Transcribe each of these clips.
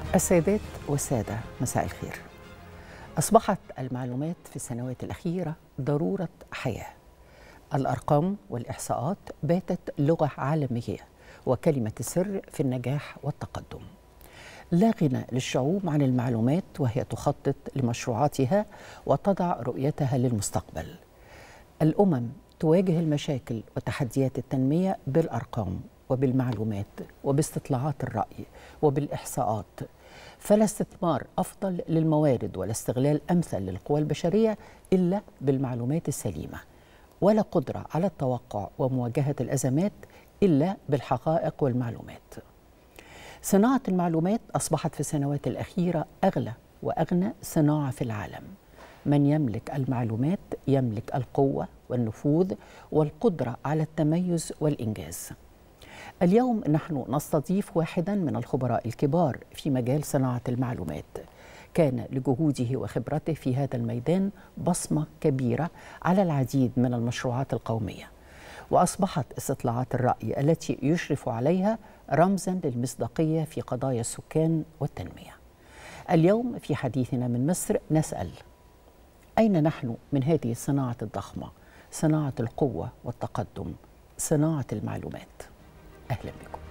السيدات والسادة مساء الخير أصبحت المعلومات في السنوات الأخيرة ضرورة حياة الأرقام والإحصاءات باتت لغة عالمية وكلمة السر في النجاح والتقدم لا غنى للشعوب عن المعلومات وهي تخطط لمشروعاتها وتضع رؤيتها للمستقبل الأمم تواجه المشاكل وتحديات التنمية بالأرقام وبالمعلومات وباستطلاعات الرأي وبالإحصاءات فلا استثمار أفضل للموارد ولا استغلال أمثل للقوى البشرية إلا بالمعلومات السليمة ولا قدرة على التوقع ومواجهة الأزمات إلا بالحقائق والمعلومات صناعة المعلومات أصبحت في السنوات الأخيرة أغلى وأغنى صناعة في العالم من يملك المعلومات يملك القوة والنفوذ والقدرة على التميز والإنجاز اليوم نحن نستضيف واحدا من الخبراء الكبار في مجال صناعة المعلومات كان لجهوده وخبرته في هذا الميدان بصمة كبيرة على العديد من المشروعات القومية وأصبحت استطلاعات الرأي التي يشرف عليها رمزا للمصداقية في قضايا السكان والتنمية اليوم في حديثنا من مصر نسأل أين نحن من هذه الصناعة الضخمة صناعة القوة والتقدم صناعة المعلومات أهلا بكم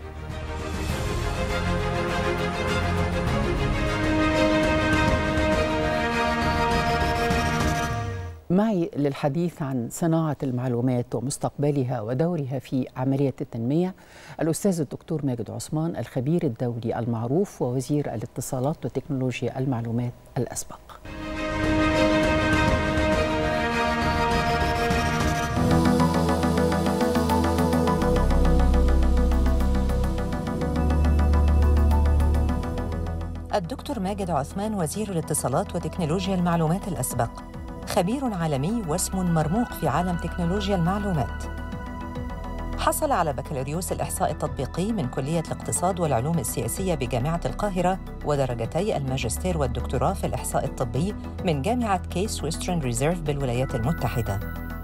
معي للحديث عن صناعة المعلومات ومستقبلها ودورها في عملية التنمية الأستاذ الدكتور ماجد عثمان الخبير الدولي المعروف ووزير الاتصالات وتكنولوجيا المعلومات الأسبق الدكتور ماجد عثمان وزير الاتصالات وتكنولوجيا المعلومات الأسبق خبير عالمي واسم مرموق في عالم تكنولوجيا المعلومات حصل على بكالوريوس الإحصاء التطبيقي من كلية الاقتصاد والعلوم السياسية بجامعة القاهرة ودرجتي الماجستير والدكتوراه في الإحصاء الطبي من جامعة كيس ويسترن ريزيرف بالولايات المتحدة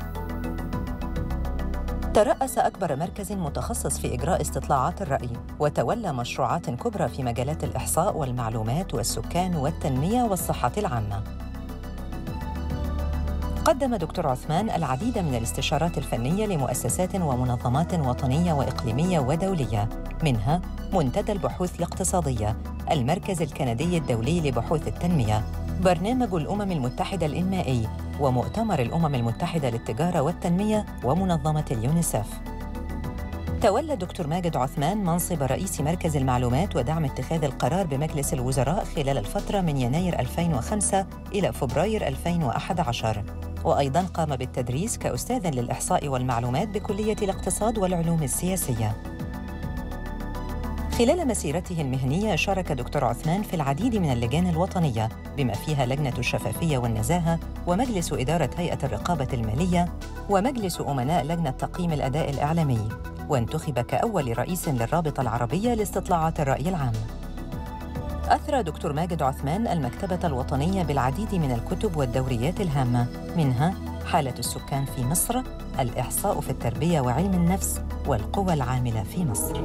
ترأس أكبر مركز متخصص في إجراء استطلاعات الرأي وتولى مشروعات كبرى في مجالات الإحصاء والمعلومات والسكان والتنمية والصحة العامة قدم دكتور عثمان العديد من الاستشارات الفنية لمؤسسات ومنظمات وطنية وإقليمية ودولية منها منتدى البحوث الاقتصادية المركز الكندي الدولي لبحوث التنمية برنامج الأمم المتحدة الإنمائي ومؤتمر الأمم المتحدة للتجارة والتنمية ومنظمة اليونيسف تولى دكتور ماجد عثمان منصب رئيس مركز المعلومات ودعم اتخاذ القرار بمجلس الوزراء خلال الفترة من يناير 2005 إلى فبراير 2011 وأيضاً قام بالتدريس كأستاذ للإحصاء والمعلومات بكلية الاقتصاد والعلوم السياسية خلال مسيرته المهنية شارك دكتور عثمان في العديد من اللجان الوطنية بما فيها لجنة الشفافية والنزاهة ومجلس إدارة هيئة الرقابة المالية ومجلس أمناء لجنة تقييم الأداء الإعلامي وانتخب كأول رئيس للرابطة العربية لاستطلاعات الرأي العام أثرى دكتور ماجد عثمان المكتبة الوطنية بالعديد من الكتب والدوريات الهامة منها حالة السكان في مصر الإحصاء في التربية وعلم النفس والقوى العاملة في مصر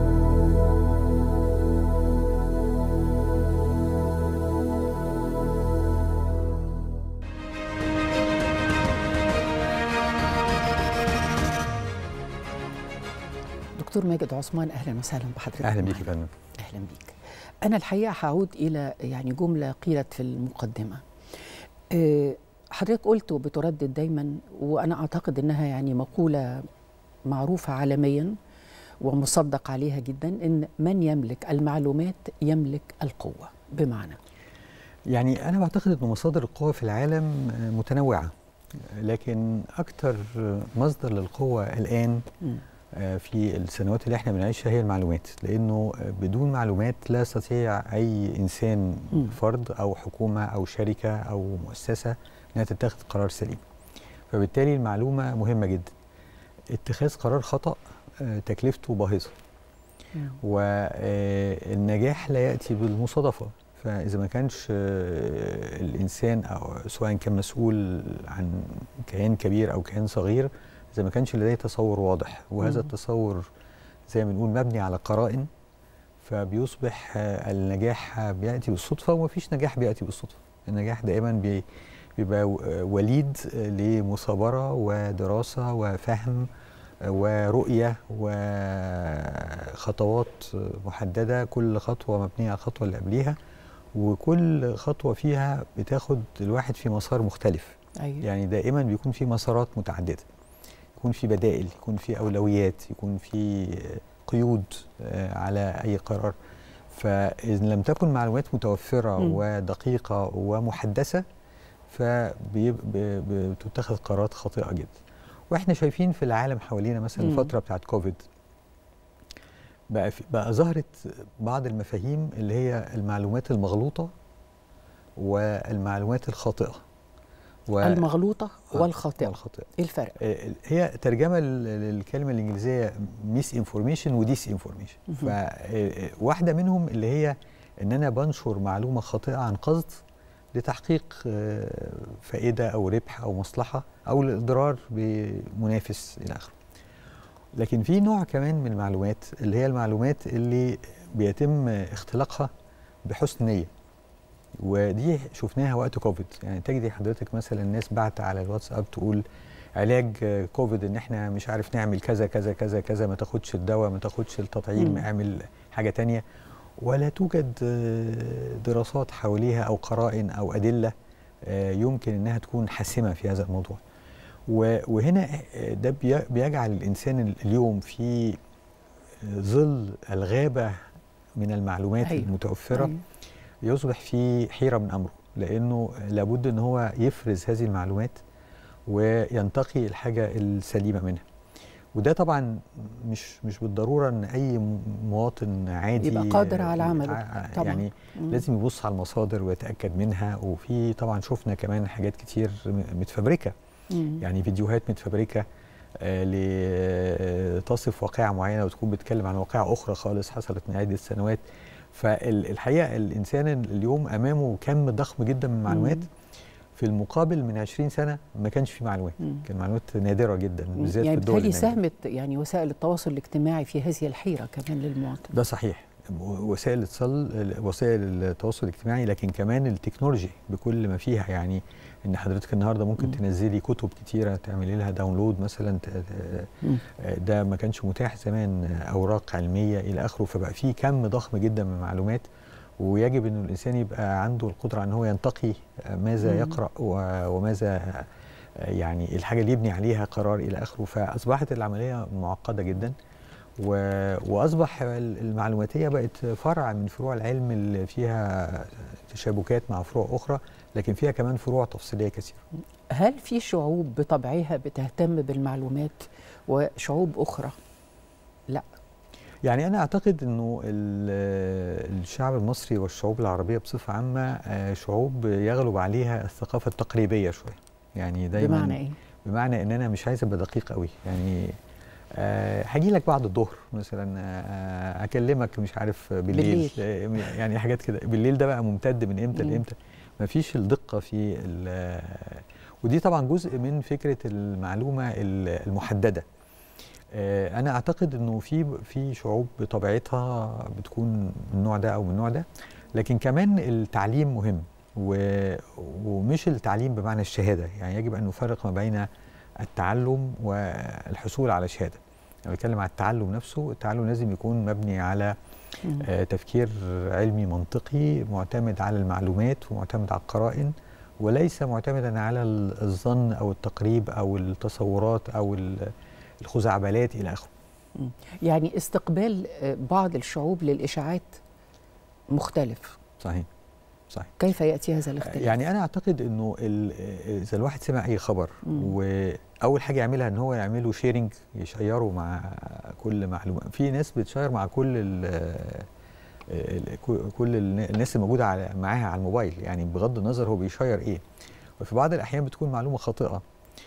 دكتور ماجد عثمان أهلا وسهلا بحضرتك اهلا بيك يا فندم أهلا بيك أنا الحقيقة هعود إلى يعني جملة قيلت في المقدمة أه، حضرتك قلت وبتردد دايما وأنا أعتقد أنها يعني مقولة معروفة عالميا ومصدق عليها جدا أن من يملك المعلومات يملك القوة بمعنى يعني انا بعتقد ان مصادر القوه في العالم متنوعه لكن اكتر مصدر للقوه الان مم. في السنوات اللي احنا بنعيشها هي المعلومات لانه بدون معلومات لا يستطيع اي انسان مم. فرد او حكومه او شركه او مؤسسه انها تتخذ قرار سليم فبالتالي المعلومه مهمه جدا اتخاذ قرار خطا آه، تكلفته باهظه مم. والنجاح لا ياتي بالمصادفه فاذا ما كانش آه، الانسان او سواء كان مسؤول عن كيان كبير او كيان صغير اذا ما كانش لديه تصور واضح وهذا مم. التصور زي ما بنقول مبني على قرائن فبيصبح آه، النجاح بياتي بالصدفه ومفيش نجاح بياتي بالصدفه النجاح دائما بي بيبقى و- آه، وليد آه، لمثابره ودراسه وفهم آه، ورؤيه وخطوات آه، محدده كل خطوه مبنيه على الخطوه اللي قبليها وكل خطوه فيها بتاخد الواحد في مسار مختلف ايوه يعني دائما بيكون في مسارات متعدده يكون في بدائل يكون في اولويات يكون في قيود آه، على اي قرار فإن لم تكن معلومات متوفرة مم. ودقيقة ومحدثة فبتتخذ قرارات خاطئة جدا واحنا شايفين في العالم حوالينا مثلا مم. الفترة بتاعت كوفيد بقى في بقى ظهرت بعض المفاهيم اللي هي المعلومات المغلوطة والمعلومات الخاطئة و- المغلوطه آه، والخاطئه والخاطئة ايه الفرق آه، هي ترجمه لل- للكلمه الانجليزيه ميس انفورميشن وديس انفورميشن مهم. فواحده منهم اللي هي ان انا بنشر معلومه خاطئه عن قصد لتحقيق آه، فائده او ربح او مصلحه او الاضرار بمنافس الى اخره لكن في نوع كمان من المعلومات اللي هي المعلومات اللي بيتم اختلاقها بحسن نيه ودي شفناها وقت كوفيد يعني تجدي حضرتك مثلا الناس بعت على الواتساب تقول علاج آه، كوفيد ان احنا مش عارف نعمل كذا كذا كذا كذا ما تاخدش الدواء ما تاخدش التطعيم مم. اعمل حاجه تانية ولا توجد آه، دراسات حواليها او قرائن او ادله آه، يمكن انها تكون حاسمه في هذا الموضوع و- وهنا آه، ده بي- بيجعل الانسان اليوم في ظل الغابه من المعلومات أيوة. المتوفره أيوة. يصبح في حيرة من أمره لأنه لابد أن هو يفرز هذه المعلومات وينتقي الحاجة السليمة منها وده طبعا مش مش بالضرورة أن أي م- مواطن عادي يبقى قادر على عمله. ع- طبعاً. يعني مم. لازم يبص على المصادر ويتأكد منها وفي طبعا شفنا كمان حاجات كتير م- متفبركة مم. يعني فيديوهات متفبركة آه، لتصف واقعة معينة وتكون بتتكلم عن واقعة أخرى خالص حصلت من عدة سنوات فالحقيقة الإنسان اليوم أمامه كم ضخم جدا من المعلومات مم. في المقابل من 20 سنة ما كانش في معلومات مم. كان معلومات نادرة جدا بالذات يعني في الدول بالتالي النامية. ساهمت يعني وسائل التواصل الاجتماعي في هذه الحيره كمان للمواطن ده صحيح وسائل الاتصال وسائل التواصل الاجتماعي لكن كمان التكنولوجي بكل ما فيها يعني ان حضرتك النهارده ممكن مم. تنزلي كتب كتيره تعملي لها داونلود مثلا ت- ت- مم. ده ما كانش متاح زمان اوراق علميه الى اخره فبقى في كم ضخم جدا من المعلومات ويجب انه الانسان يبقى عنده القدره ان هو ينتقي ماذا مم. يقرا و- وماذا يعني الحاجه اللي يبني عليها قرار الى اخره فاصبحت العمليه معقده جدا و- واصبح ال- المعلوماتيه بقت فرع من فروع العلم اللي فيها تشابكات مع فروع اخرى لكن فيها كمان فروع تفصيليه كثيره هل في شعوب بطبعها بتهتم بالمعلومات وشعوب اخرى لا يعني انا اعتقد انه ال- الشعب المصري والشعوب العربيه بصفه عامه آه، شعوب يغلب عليها الثقافه التقريبيه شويه يعني دايما بمعنى ايه بمعنى ان انا مش عايز ابقى دقيق قوي يعني أه هاجي لك بعد الظهر مثلا آه، اكلمك مش عارف بالليل, بالليل. يعني حاجات كده بالليل ده بقى ممتد من امتى مم. لامتى مفيش الدقه في ال- ودي طبعا جزء من فكره المعلومه ال- المحدده آه، انا اعتقد انه في في شعوب بطبيعتها بتكون من النوع ده او من النوع ده لكن كمان التعليم مهم و- ومش التعليم بمعنى الشهاده يعني يجب ان نفرق ما بين التعلم والحصول على شهاده لما بتكلم على التعلم نفسه التعلم لازم يكون مبني على مم. آه، تفكير علمي منطقي معتمد على المعلومات ومعتمد على القرائن وليس معتمدا على ال- الظن او التقريب او التصورات او ال- الخزعبلات الى اخره يعني استقبال آه، بعض الشعوب للاشاعات مختلف صحيح صحيح كيف ياتي هذا الاختلاف يعني انا اعتقد انه ال- اذا الواحد سمع اي خبر مم. واول حاجه يعملها ان هو يعمله شيرنج يشيره مع كل معلومه في ناس بتشير مع كل ال ال- كل الن- الناس الموجوده على معاها على الموبايل يعني بغض النظر هو بيشير ايه وفي بعض الاحيان بتكون معلومه خاطئه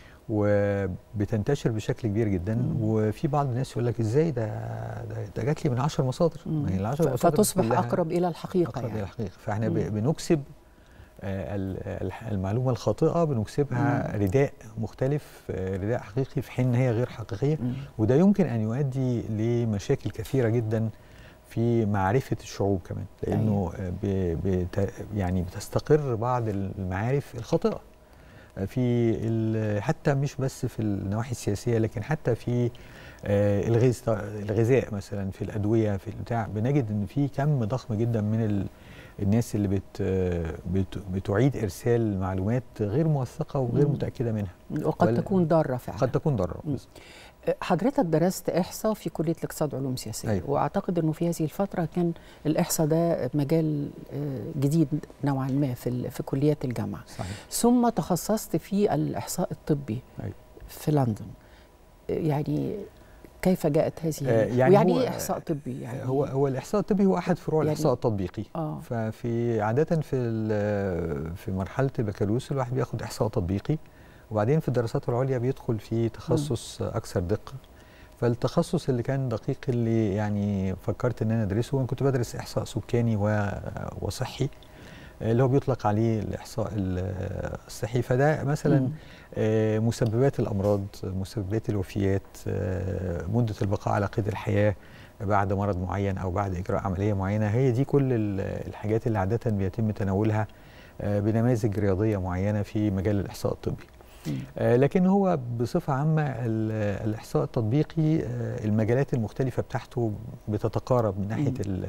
وبتنتشر بشكل كبير جدا مم. وفي بعض الناس يقول لك ازاي ده ده, ده جات لي من 10 مصادر ما هي ال 10 ف- مصادر فتصبح كلها- اقرب الى الحقيقه اقرب الى يعني الحقيقه فاحنا ب- مم. بنكسب آه، ال- ال- المعلومه الخاطئه بنكسبها رداء مختلف آه، رداء حقيقي في حين إن هي غير حقيقيه مم. وده يمكن ان يؤدي لمشاكل كثيره جدا في معرفه الشعوب كمان لانه ب- بت يعني بتستقر بعض المعارف الخاطئه في ال- حتى مش بس في النواحي السياسيه لكن حتى في آه، الغذاء الغذاء مثلا في الادويه في البتاع بنجد ان في كم ضخم جدا من ال الناس اللي بت آه، بت بتعيد ارسال معلومات غير موثقه وغير مم. متاكده منها وقد ولا- تكون ضاره فعلا قد تكون ضاره مم. حضرتك درست احصاء في كليه الاقتصاد وعلوم سياسيه أيوة. واعتقد انه في هذه الفتره كان الاحصاء ده مجال آه، جديد نوعا ما في ال- في كليات الجامعه صحيح ثم تخصصت في الاحصاء الطبي أيوة. في لندن آه، يعني كيف جاءت هذه آه، يعني يعني, يعني هو- ايه احصاء طبي يعني هو هو الاحصاء الطبي هو احد فروع يعني- الاحصاء التطبيقي اه ففي عادة في ال- في مرحلة البكالوريوس الواحد بياخد إحصاء تطبيقي وبعدين في الدراسات العليا بيدخل في تخصص أكثر دقة فالتخصص اللي كان دقيق اللي يعني فكرت إن أنا أدرسه أنا كنت بدرس إحصاء سكاني و- وصحي اللي هو بيطلق عليه الإحصاء ال- الصحي فده مثلا مم. آه، مسببات الامراض مسببات الوفيات آه، مده البقاء على قيد الحياه بعد مرض معين او بعد اجراء عمليه معينه هي دي كل ال- الحاجات اللي عاده بيتم تناولها آه، بنماذج رياضيه معينه في مجال الاحصاء الطبي مم. آه، لكن هو بصفه عامه ال- الاحصاء التطبيقي آه، المجالات المختلفه بتاعته بتتقارب من ناحيه مم. ال-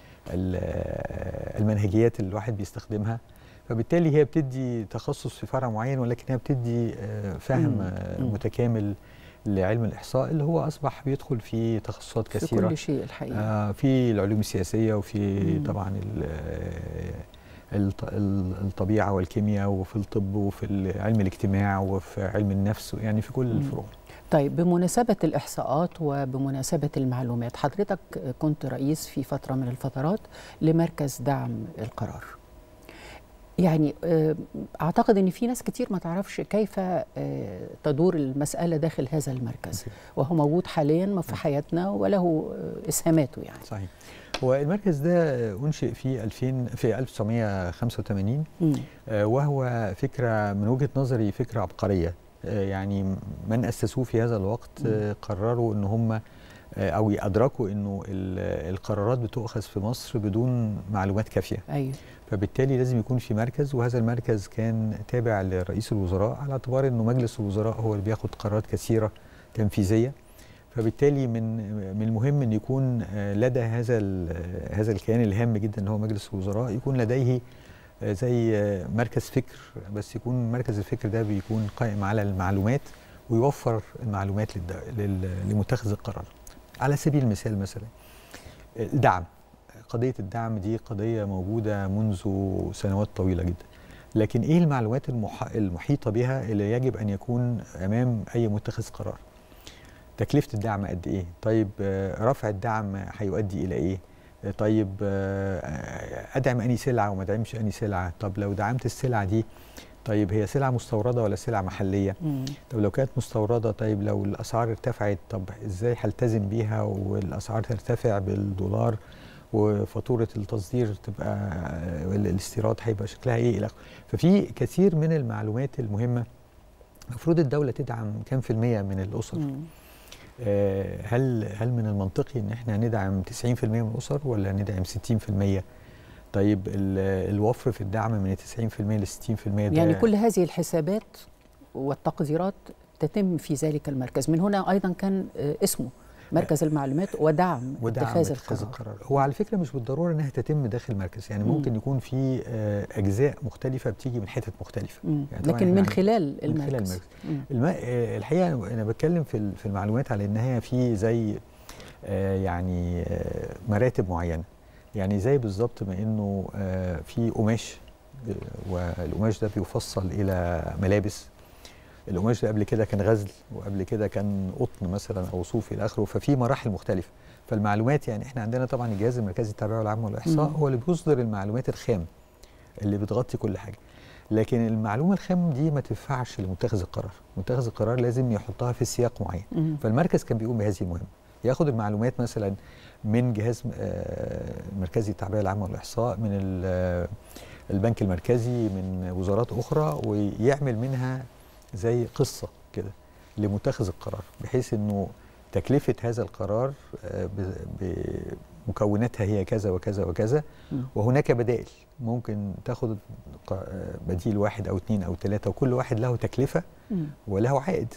ال- المنهجيات اللي الواحد بيستخدمها فبالتالي هي بتدي تخصص في فرع معين ولكن هي بتدي آه، فهم مم. آه، مم. متكامل لعلم الاحصاء اللي هو اصبح بيدخل في تخصصات في كثيره كل شيء الحقيقه آه، في العلوم السياسيه وفي مم. طبعا ال- آه، الط- ال- الطبيعه والكيمياء وفي الطب وفي علم الاجتماع وفي علم النفس يعني في كل مم. الفروع طيب بمناسبة الإحصاءات وبمناسبة المعلومات حضرتك كنت رئيس في فترة من الفترات لمركز دعم القرار يعني آه، أعتقد أن في ناس كتير ما تعرفش كيف آه، تدور المسألة داخل هذا المركز وهو موجود حاليا في حياتنا وله آه، إسهاماته يعني صحيح هو المركز ده انشئ في 2000 في 1985 مم. آه، وهو فكره من وجهه نظري فكره عبقريه آه، يعني من اسسوه في هذا الوقت آه، قرروا ان هم آه، او ادركوا انه ال- القرارات بتؤخذ في مصر بدون معلومات كافيه أيوه فبالتالي لازم يكون في مركز وهذا المركز كان تابع لرئيس الوزراء على اعتبار انه مجلس الوزراء هو اللي بياخد قرارات كثيره تنفيذيه فبالتالي من من المهم ان يكون آه، لدى هذا ال- هذا الكيان الهام جدا اللي هو مجلس الوزراء يكون لديه آه، زي آه، مركز فكر بس يكون مركز الفكر ده بيكون قائم على المعلومات ويوفر المعلومات للد- لل- لمتخذ القرار على سبيل المثال مثلا الدعم قضية الدعم دي قضية موجودة منذ سنوات طويلة جدا لكن ايه المعلومات المح... المحيطة بها اللي يجب ان يكون امام اي متخذ قرار تكلفة الدعم قد ايه طيب آه، رفع الدعم هيؤدي الى ايه آه، طيب آه، ادعم اني سلعة وما ادعمش اني سلعة طب لو دعمت السلعة دي طيب هي سلعة مستوردة ولا سلعة محلية مم. طب لو كانت مستوردة طيب لو الأسعار ارتفعت طب إزاي هلتزم بيها والأسعار ترتفع بالدولار وفاتورة التصدير تبقى ولا الاستيراد هيبقى شكلها إيه إلى آخره. ففي كثير من المعلومات المهمة المفروض الدولة تدعم كام في المية من الأسر مم. آه، هل هل من المنطقي ان احنا ندعم 90% من الاسر ولا ندعم 60% طيب ال- الوفر في الدعم من 90% ل 60% ده يعني كل هذه الحسابات والتقديرات تتم في ذلك المركز من هنا أيضا كان آه، اسمه مركز المعلومات ودعم ودعم اتخاذ اتخاذ القرار القرار هو على فكره مش بالضروره انها تتم داخل المركز يعني مم. ممكن يكون في آه، اجزاء مختلفه بتيجي من حتت مختلفه مم. يعني طبعاً لكن إحنا من عن- خلال من المركز خلال المركز. مم. الم... آه، الحقيقه انا بتكلم في ال- في المعلومات على ان هي في زي آه، يعني آه، مراتب معينه يعني زي بالظبط ما انه آه، في قماش آه، والقماش ده بيفصل الى ملابس القماش ده قبل كده كان غزل وقبل كده كان قطن مثلا او صوف الى اخره ففي مراحل مختلفه فالمعلومات يعني احنا عندنا طبعا الجهاز المركزي للتعبئه والعام والاحصاء مم. هو اللي بيصدر المعلومات الخام اللي بتغطي كل حاجه لكن المعلومه الخام دي ما تنفعش لمتخذ القرار متخذ القرار لازم يحطها في سياق معين مم. فالمركز كان بيقوم بهذه المهمه ياخد المعلومات مثلا من جهاز آه، مركزي التعبئه العامه والاحصاء من ال- آه، البنك المركزي من وزارات اخرى ويعمل منها زي قصه كده لمتخذ القرار بحيث انه تكلفه هذا القرار آه، ب- ب- مكوناتها هي كذا وكذا وكذا مم. وهناك بدائل ممكن تاخد ق- بديل واحد او اثنين او ثلاثه وكل واحد له تكلفه مم. وله عائد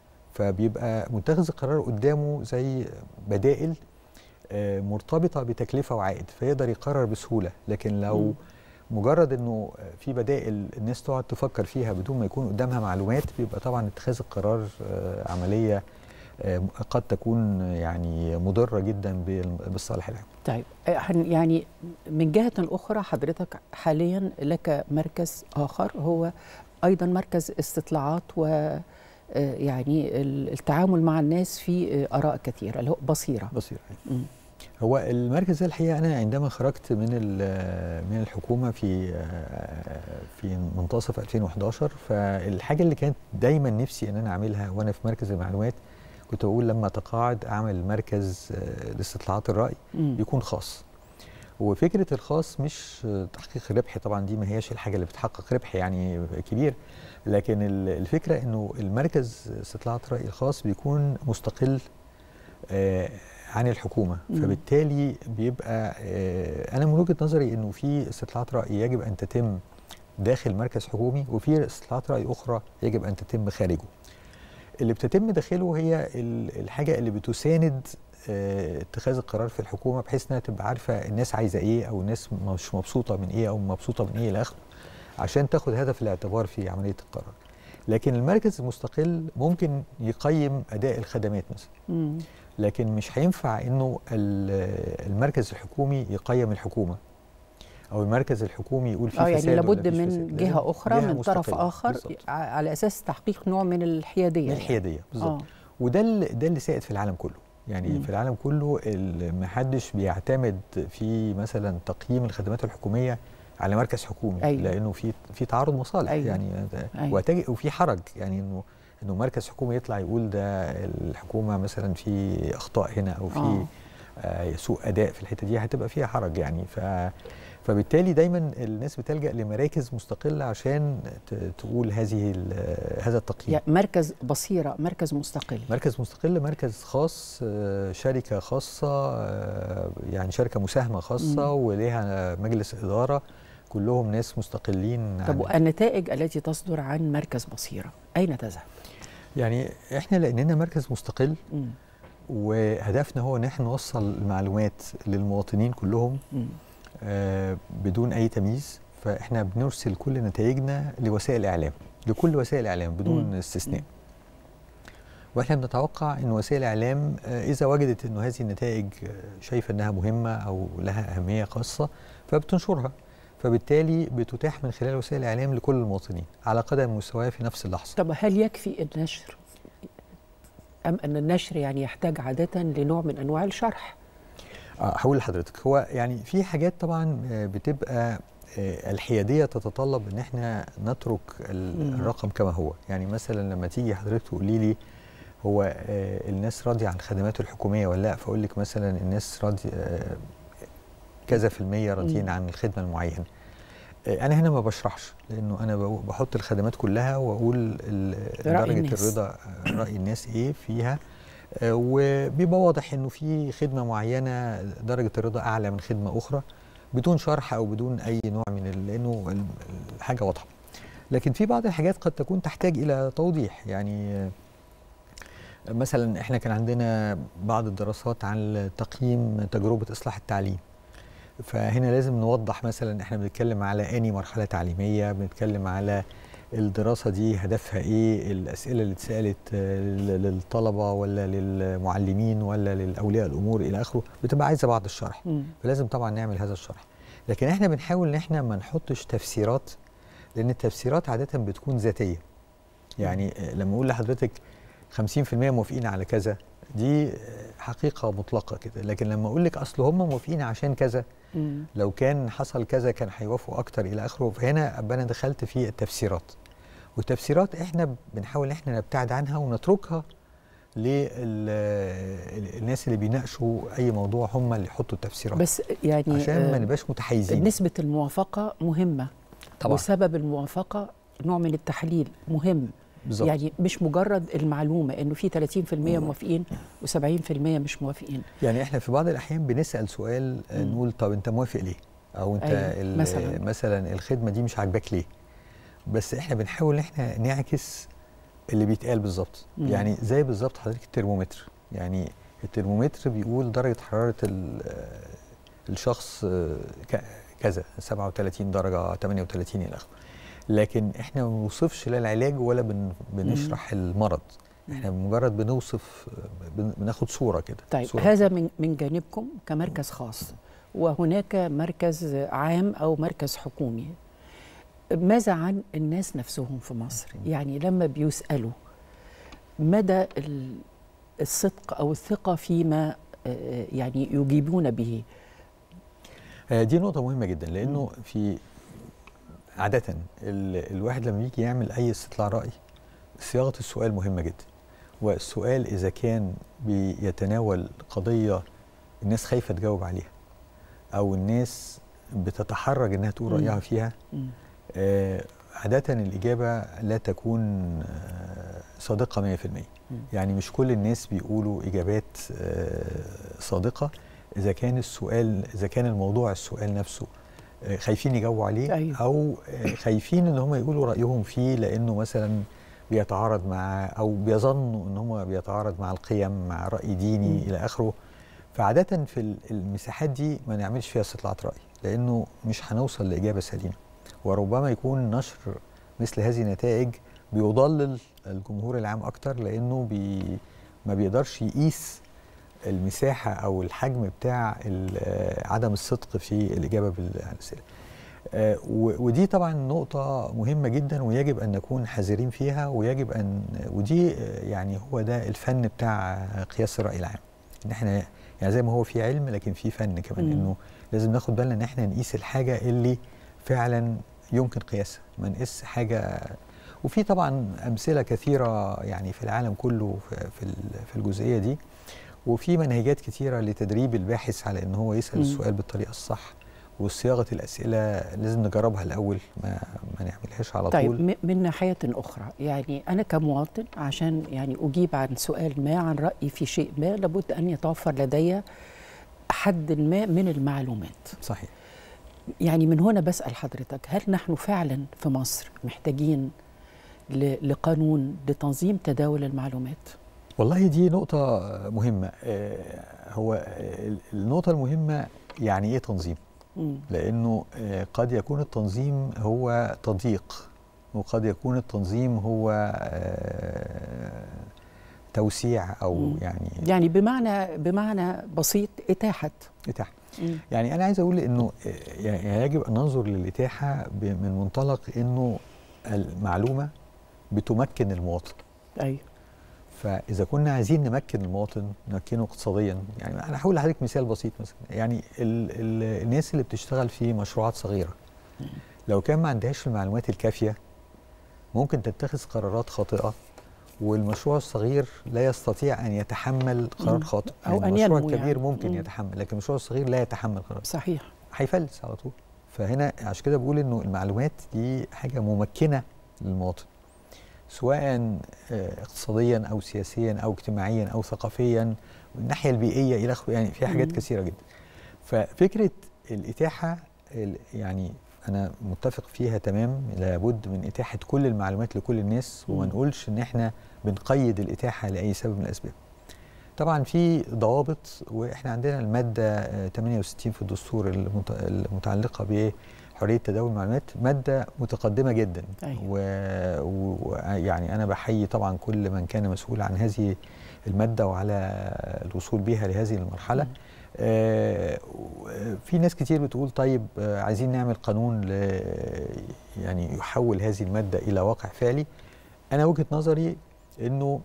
فبيبقى متخذ القرار قدامه زي بدائل آه، مرتبطه بتكلفه وعائد فيقدر يقرر بسهوله لكن لو مم. مجرد انه في بدائل الناس تقعد تفكر فيها بدون ما يكون قدامها معلومات بيبقى طبعا اتخاذ القرار آه، عمليه آه، قد تكون يعني مضره جدا بال- بالصالح العام طيب آه، هن- يعني من جهة أخرى حضرتك حاليا لك مركز آخر هو أيضا مركز استطلاعات و آه، يعني ال- التعامل مع الناس في آه، آراء كثيرة اللي هو بصيرة بصير مم. هو المركز ده الحقيقه انا عندما خرجت من ال- من الحكومه في آه، في منتصف 2011 فالحاجه اللي كانت دايما نفسي ان انا اعملها وانا في مركز المعلومات كنت بقول لما اتقاعد اعمل مركز آه، لاستطلاعات الراي مم. يكون خاص وفكره الخاص مش آه، تحقيق ربح طبعا دي ما هياش الحاجه اللي بتحقق ربح يعني كبير لكن ال- الفكره انه المركز استطلاعات الراي الخاص بيكون مستقل آه، عن الحكومه مم. فبالتالي بيبقى آه، انا من وجهه نظري انه في استطلاعات راي يجب ان تتم داخل مركز حكومي وفي استطلاعات راي اخرى يجب ان تتم خارجه اللي بتتم داخله هي ال- الحاجه اللي بتساند آه، اتخاذ القرار في الحكومه بحيث انها تبقى عارفه الناس عايزه ايه او الناس مش مبسوطه من ايه او مبسوطه من ايه الى اخره عشان تاخد هذا في الاعتبار في عمليه القرار لكن المركز المستقل ممكن يقيم اداء الخدمات مثلا مم. لكن مش هينفع انه ال- المركز الحكومي يقيم الحكومه او المركز الحكومي يقول فيه اه يعني فساد ولا لابد مفيش من فساد. جهة لازم أخرى جهة من طرف مستقلة. آخر بالظبط. ع- على أساس تحقيق نوع من الحيادية من يعني. الحياديه بالظبط آه. وده اللي ده اللي سائد في العالم كله يعني مم. في العالم كله ما حدش بيعتمد في مثلا تقييم الخدمات الحكوميه على مركز حكومي أيوة. لانه في في تعارض مصالح أيوة. يعني أيوة. وتجي وفي حرج يعني انه انه مركز حكومي يطلع يقول ده الحكومه مثلا في اخطاء هنا او في آه. آه سوء اداء في الحته دي هتبقى فيها حرج يعني ف فبالتالي دايما الناس بتلجا لمراكز مستقله عشان ت- تقول هذه ال- هذا التقييم يعني مركز بصيرة مركز مستقل مركز مستقل مركز خاص آه، شركة خاصة آه، يعني شركة مساهمة خاصة وليها مجلس إدارة كلهم ناس مستقلين طب عن والنتائج التي تصدر عن مركز بصيرة أين تذهب؟ يعني احنا لأننا مركز مستقل مم. وهدفنا هو ان احنا نوصل المعلومات للمواطنين كلهم مم. آه، بدون أي تمييز فاحنا بنرسل كل نتائجنا لوسائل الإعلام لكل وسائل الإعلام بدون مم. استثناء مم. واحنا بنتوقع ان وسائل الاعلام آه، اذا وجدت انه هذه النتائج آه، شايفه انها مهمه او لها اهميه خاصه فبتنشرها فبالتالي بتتاح من خلال وسائل الاعلام لكل المواطنين على قدم مساواه في نفس اللحظه طب هل يكفي النشر أم أن النشر يعني يحتاج عادة لنوع من أنواع الشرح؟ آه، هقول لحضرتك هو يعني في حاجات طبعا آه، بتبقى آه، الحياديه تتطلب ان احنا نترك ال- مم. الرقم كما هو يعني مثلا لما تيجي حضرتك تقولي لي هو آه، الناس راضيه عن الخدمات الحكوميه ولا لا فاقول لك مثلا الناس راضيه آه، كذا في المية راضيين مم. عن الخدمه المعينه آه، انا هنا ما بشرحش لانه انا بقو- بحط الخدمات كلها واقول ال- رأي درجه الناس. الرضا آه، راي الناس ايه فيها آه، وبيبقى واضح انه في خدمه معينه درجه الرضا اعلى من خدمه اخرى بدون شرح او بدون اي نوع من ال- لانه ال- الحاجه واضحه لكن في بعض الحاجات قد تكون تحتاج الى توضيح يعني آه، مثلا احنا كان عندنا بعض الدراسات عن تقييم تجربه اصلاح التعليم فهنا لازم نوضح مثلا احنا بنتكلم على اني مرحله تعليميه بنتكلم على الدراسه دي هدفها ايه الاسئله اللي اتسالت آه، لل- للطلبه ولا للمعلمين ولا للاولياء الامور الى اخره بتبقى عايزه بعض الشرح مم. فلازم طبعا نعمل هذا الشرح لكن احنا بنحاول ان احنا ما نحطش تفسيرات لان التفسيرات عاده بتكون ذاتيه يعني آه، لما اقول لحضرتك 50% موافقين على كذا دي آه، حقيقه مطلقه كده لكن لما اقول لك اصل هم موافقين عشان كذا مم. لو كان حصل كذا كان هيوافقوا اكتر الى اخره فهنا ابقى انا دخلت في التفسيرات والتفسيرات احنا بنحاول ان احنا نبتعد عنها ونتركها للناس اللي بيناقشوا اي موضوع هم اللي يحطوا التفسيرات بس يعني عشان ما آه، نبقاش متحيزين نسبة الموافقة مهمة طبعا وسبب الموافقة نوع من التحليل مهم بالظبط. يعني مش مجرد المعلومه انه في 30% موافقين و70% مش موافقين يعني احنا في بعض الاحيان بنسال سؤال آه، مم. نقول طب انت موافق ليه او انت أيوة، ال- مثلاً. مثلا الخدمه دي مش عاجباك ليه بس احنا بنحاول ان احنا نعكس اللي بيتقال بالظبط مم. يعني زي بالظبط حضرتك الترمومتر يعني الترمومتر بيقول درجه حراره ال- آه، الشخص آه، ك- كذا 37 درجه 38 الى اخره لكن احنا ما بنوصفش لا العلاج ولا بن بنشرح المرض احنا مجرد بنوصف آه، بن- بناخد صوره كده طيب صورة هذا من من جانبكم كمركز خاص وهناك مركز عام او مركز حكومي ماذا عن الناس نفسهم في مصر يعني لما بيسالوا مدى ال- الصدق او الثقه فيما آه، يعني يجيبون به آه، دي نقطة مهمة جدا لأنه في عادة ال- الواحد لما يجي يعمل أي استطلاع رأي صياغة السؤال مهمة جدا والسؤال إذا كان بيتناول قضية الناس خايفة تجاوب عليها أو الناس بتتحرج إنها تقول مم. رأيها فيها مم. آه، عادة الإجابة لا تكون آه، صادقة 100% مم. يعني مش كل الناس بيقولوا إجابات آه، صادقة إذا كان السؤال إذا كان الموضوع السؤال نفسه آه، خايفين يجاوبوا عليه أيوه. أو آه، خايفين إن هم يقولوا رأيهم فيه لأنه مثلا بيتعارض مع أو بيظنوا إن هم بيتعارض مع القيم مع رأي ديني مم. إلى آخره فعادة في ال- المساحات دي ما نعملش فيها استطلاعات رأي لأنه مش هنوصل لإجابة سليمة وربما يكون نشر مثل هذه النتائج بيضلل الجمهور العام أكتر لأنه بي ما بيقدرش يقيس المساحة أو الحجم بتاع ال- آه، عدم الصدق في الإجابة بالأسئلة آه، و- ودي طبعا نقطة مهمة جدا ويجب أن نكون حذرين فيها ويجب أن ودي آه، يعني هو ده الفن بتاع قياس الرأي العام إن احنا يعني زي ما هو في علم لكن في فن كمان مم. إنه لازم ناخد بالنا إن احنا نقيس الحاجة اللي فعلا يمكن قياسها ما نقيس حاجة وفي طبعا أمثلة كثيرة يعني في العالم كله في في ال- في الجزئية دي وفي منهجات كثيرة لتدريب الباحث على إن هو يسأل مم. السؤال بالطريقة الصح وصياغة الأسئلة لازم نجربها الأول ما ما نعملهاش على طيب طول م- من ناحية أخرى يعني أنا كمواطن عشان يعني أجيب عن سؤال ما عن رأيي في شيء ما لابد أن يتوفر لدي حد ما من المعلومات صحيح يعني من هنا بسأل حضرتك هل نحن فعلا في مصر محتاجين ل- لقانون لتنظيم تداول المعلومات والله دي نقطة مهمة آه، هو آه، النقطة المهمة يعني إيه تنظيم مم. لأنه آه، قد يكون التنظيم هو تضييق وقد يكون التنظيم هو آه، توسيع أو مم. يعني يعني بمعنى بمعنى بسيط إتاحة إتاحة مم. يعني أنا عايز أقول إنه آه، يعني يجب أن ننظر للإتاحة ب- من منطلق إنه المعلومة بتمكن المواطن أيوه فاذا كنا عايزين نمكن المواطن نمكنه اقتصاديا يعني انا هقول لحضرتك مثال بسيط مثلا يعني ال ال الناس اللي بتشتغل في مشروعات صغيره لو كان ما عندهاش المعلومات الكافيه ممكن تتخذ قرارات خاطئه والمشروع الصغير لا يستطيع ان يتحمل قرار مم. خاطئ أو يعني أن المشروع ينمو الكبير يعني. ممكن مم. يتحمل لكن المشروع الصغير لا يتحمل قرار صحيح هيفلس على طول فهنا عشان كده بقول انه المعلومات دي حاجه ممكنه للمواطن سواء آه، اقتصاديا او سياسيا او اجتماعيا او ثقافيا من الناحيه البيئيه الى اخره يعني في حاجات مم. كثيره جدا ففكره الاتاحه ال- يعني انا متفق فيها تمام لابد من اتاحه كل المعلومات لكل الناس وما مم. نقولش ان احنا بنقيد الاتاحه لاي سبب من الاسباب طبعا في ضوابط واحنا عندنا الماده آه، 68 في الدستور المت- المتعلقه بحريه تداول المعلومات ماده متقدمه جدا أيوة. ويعني انا بحيي طبعا كل من كان مسؤول عن هذه الماده وعلى الوصول بها لهذه المرحله مم. آه، في ناس كتير بتقول طيب آه، عايزين نعمل قانون ل يعني يحول هذه الماده الى واقع فعلي انا وجهه نظري انه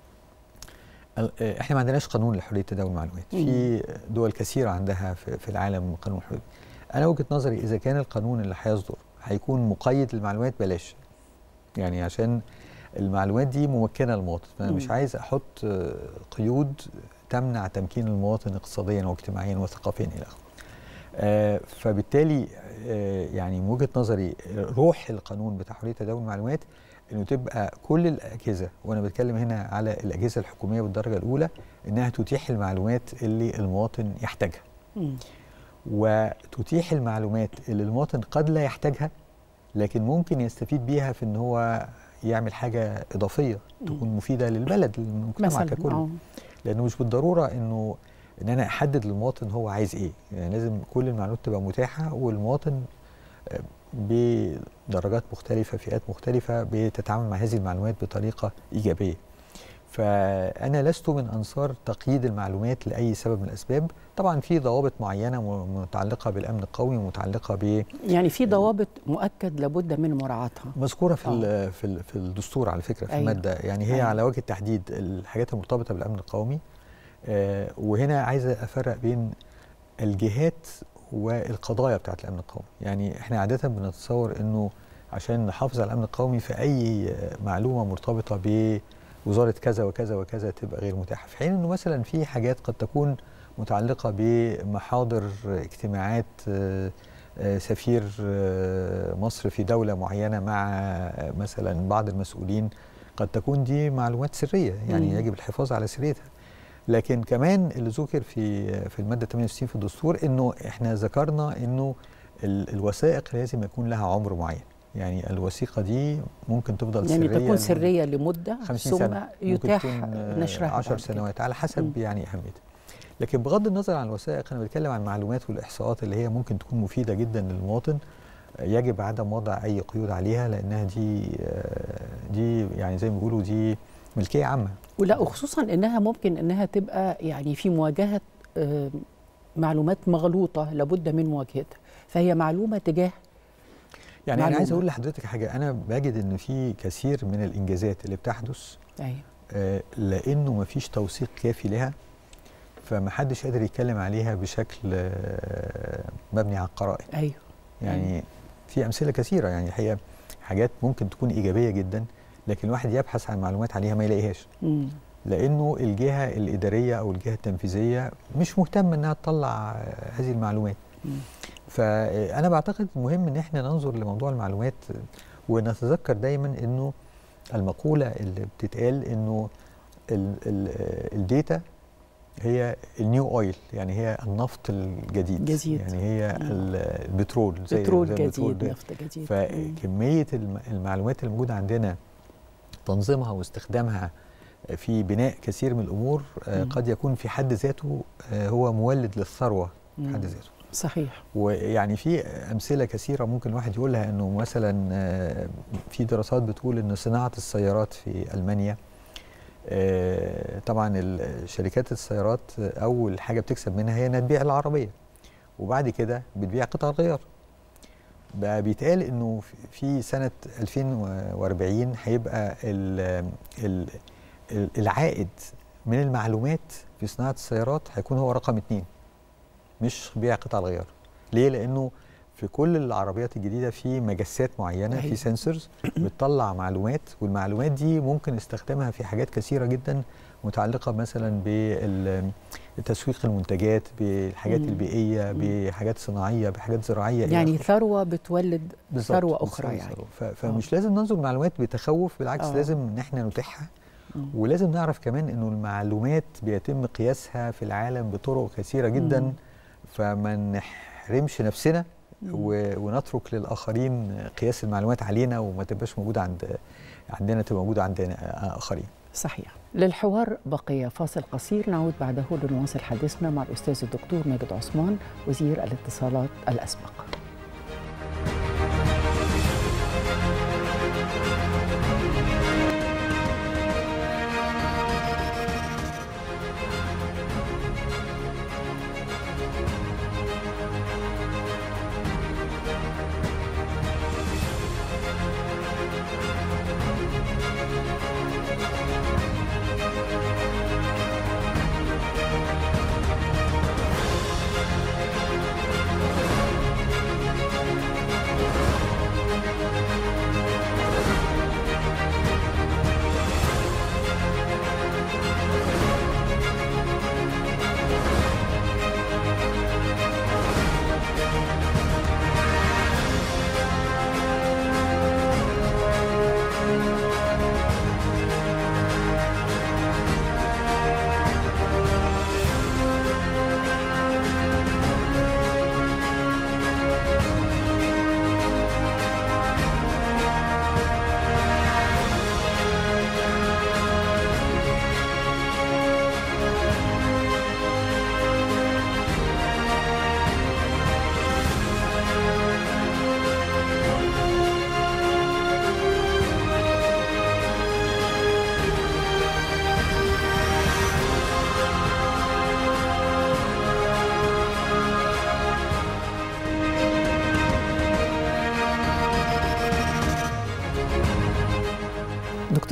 ال- آه، احنا ما عندناش قانون لحريه تداول المعلومات في دول كثيره عندها في في العالم قانون حريه انا وجهه نظري اذا كان القانون اللي هيصدر هيكون مقيد للمعلومات بلاش يعني عشان المعلومات دي ممكنه للمواطن فانا مش مم. عايز احط آه، قيود تمنع تمكين المواطن اقتصاديا واجتماعيا وثقافيا الى اخره آه، فبالتالي آه، يعني من وجهه نظري روح القانون بتاع حريه تداول المعلومات انه تبقى كل الاجهزه وانا بتكلم هنا على الاجهزه الحكوميه بالدرجه الاولى انها تتيح المعلومات اللي المواطن يحتاجها مم. وتتيح المعلومات اللي المواطن قد لا يحتاجها لكن ممكن يستفيد بيها في ان هو يعمل حاجه اضافيه تكون مفيده للبلد للمجتمع مثلا ككل آه. لانه مش بالضروره انه ان انا احدد للمواطن هو عايز ايه يعني لازم كل المعلومات تبقى متاحه والمواطن آه، بدرجات مختلفه فئات مختلفه بتتعامل مع هذه المعلومات بطريقه ايجابيه فانا لست من انصار تقييد المعلومات لاي سبب من الاسباب طبعا في ضوابط معينه م- متعلقه بالامن القومي ومتعلقه ب يعني في ضوابط مؤكد لابد من مراعاتها مذكوره في آه. ال- في ال- في الدستور على فكره في أيوة. الماده يعني هي أيوة. على وجه التحديد الحاجات المرتبطه بالامن القومي آه، وهنا عايز افرق بين الجهات والقضايا بتاعت الامن القومي يعني احنا عاده بنتصور انه عشان نحافظ على الامن القومي في اي آه، معلومه مرتبطه بوزاره كذا وكذا وكذا تبقى غير متاحه في حين انه مثلا في حاجات قد تكون متعلقه بمحاضر اجتماعات آه، آه، سفير آه، مصر في دوله معينه مع آه، مثلا بعض المسؤولين قد تكون دي معلومات سريه يعني مم. يجب الحفاظ على سريتها لكن كمان اللي ذكر في في الماده 68 في الدستور انه احنا ذكرنا انه ال- الوثائق لازم يكون لها عمر معين يعني الوثيقه دي ممكن تفضل يعني سريه تكون سريه لمده 50 ثم سنة ممكن يتاح تكون، آه، نشرها 10 بعد كده. سنوات على حسب مم. يعني اهميتها لكن بغض النظر عن الوثائق انا بتكلم عن المعلومات والاحصاءات اللي هي ممكن تكون مفيده جدا للمواطن آه، يجب عدم وضع اي قيود عليها لانها دي آه، دي يعني زي ما بيقولوا دي ملكيه عامه ولا وخصوصا انها ممكن انها تبقى يعني في مواجهه آه، معلومات مغلوطه لابد من مواجهتها فهي معلومه تجاه يعني انا معلومة. عايز اقول لحضرتك حاجه انا بجد ان في كثير من الانجازات اللي بتحدث ايوه آه، لانه مفيش توثيق كافي لها فمحدش قادر يتكلم عليها بشكل آه، مبني على القرائن ايوه يعني في امثله كثيره يعني الحقيقه حاجات ممكن تكون ايجابيه جدا لكن الواحد يبحث عن معلومات عليها ما يلاقيهاش مم. لانه الجهه الاداريه او الجهه التنفيذيه مش مهتمه انها تطلع آه، هذه المعلومات مم. فانا بعتقد مهم ان احنا ننظر لموضوع المعلومات ونتذكر دايما انه المقوله اللي بتتقال انه ال- ال- الداتا هي النيو اويل يعني هي النفط الجديد جديد. يعني هي مم. ال- البترول زي بترول زي البترول جديد ده. نفط جديد مم. فكميه الم- المعلومات اللي موجوده عندنا تنظيمها واستخدامها في بناء كثير من الامور آه، مم. قد يكون في حد ذاته آه، هو مولد للثروه في مم. حد ذاته صحيح ويعني في امثله كثيره ممكن الواحد يقولها انه مثلا آه، في دراسات بتقول ان صناعه السيارات في المانيا آه، طبعا ال- شركات السيارات آه، اول حاجه بتكسب منها هي انها تبيع العربيه وبعد كده بتبيع قطع الغيار بقى بيتقال انه في- في سنه 2040 هيبقى ال- ال- ال- العائد من المعلومات في صناعه السيارات هيكون هو رقم اتنين مش بيع قطع الغيار ليه لانه في كل العربيات الجديده في مجسات معينه أيوة. في سنسورز بتطلع معلومات والمعلومات دي ممكن استخدامها في حاجات كثيره جدا متعلقه مثلا بتسويق المنتجات بالحاجات مم. البيئيه مم. بحاجات صناعيه بحاجات زراعيه إلى يعني آخره. ثروه بتولد بالظبط، ثروه بالظبط، اخرى يعني ثروة. ف- فمش لازم ننظر معلومات بتخوف بالعكس آه. لازم ان احنا نتيحها مم. ولازم نعرف كمان انه المعلومات بيتم قياسها في العالم بطرق كثيره جدا مم. فما نحرمش نفسنا مم. و- ونترك للاخرين قياس المعلومات علينا وما تبقاش موجوده عند عندنا تبقى موجوده عند اخرين صحيح للحوار بقي فاصل قصير نعود بعده لنواصل حديثنا مع الأستاذ الدكتور ماجد عثمان وزير الاتصالات الأسبق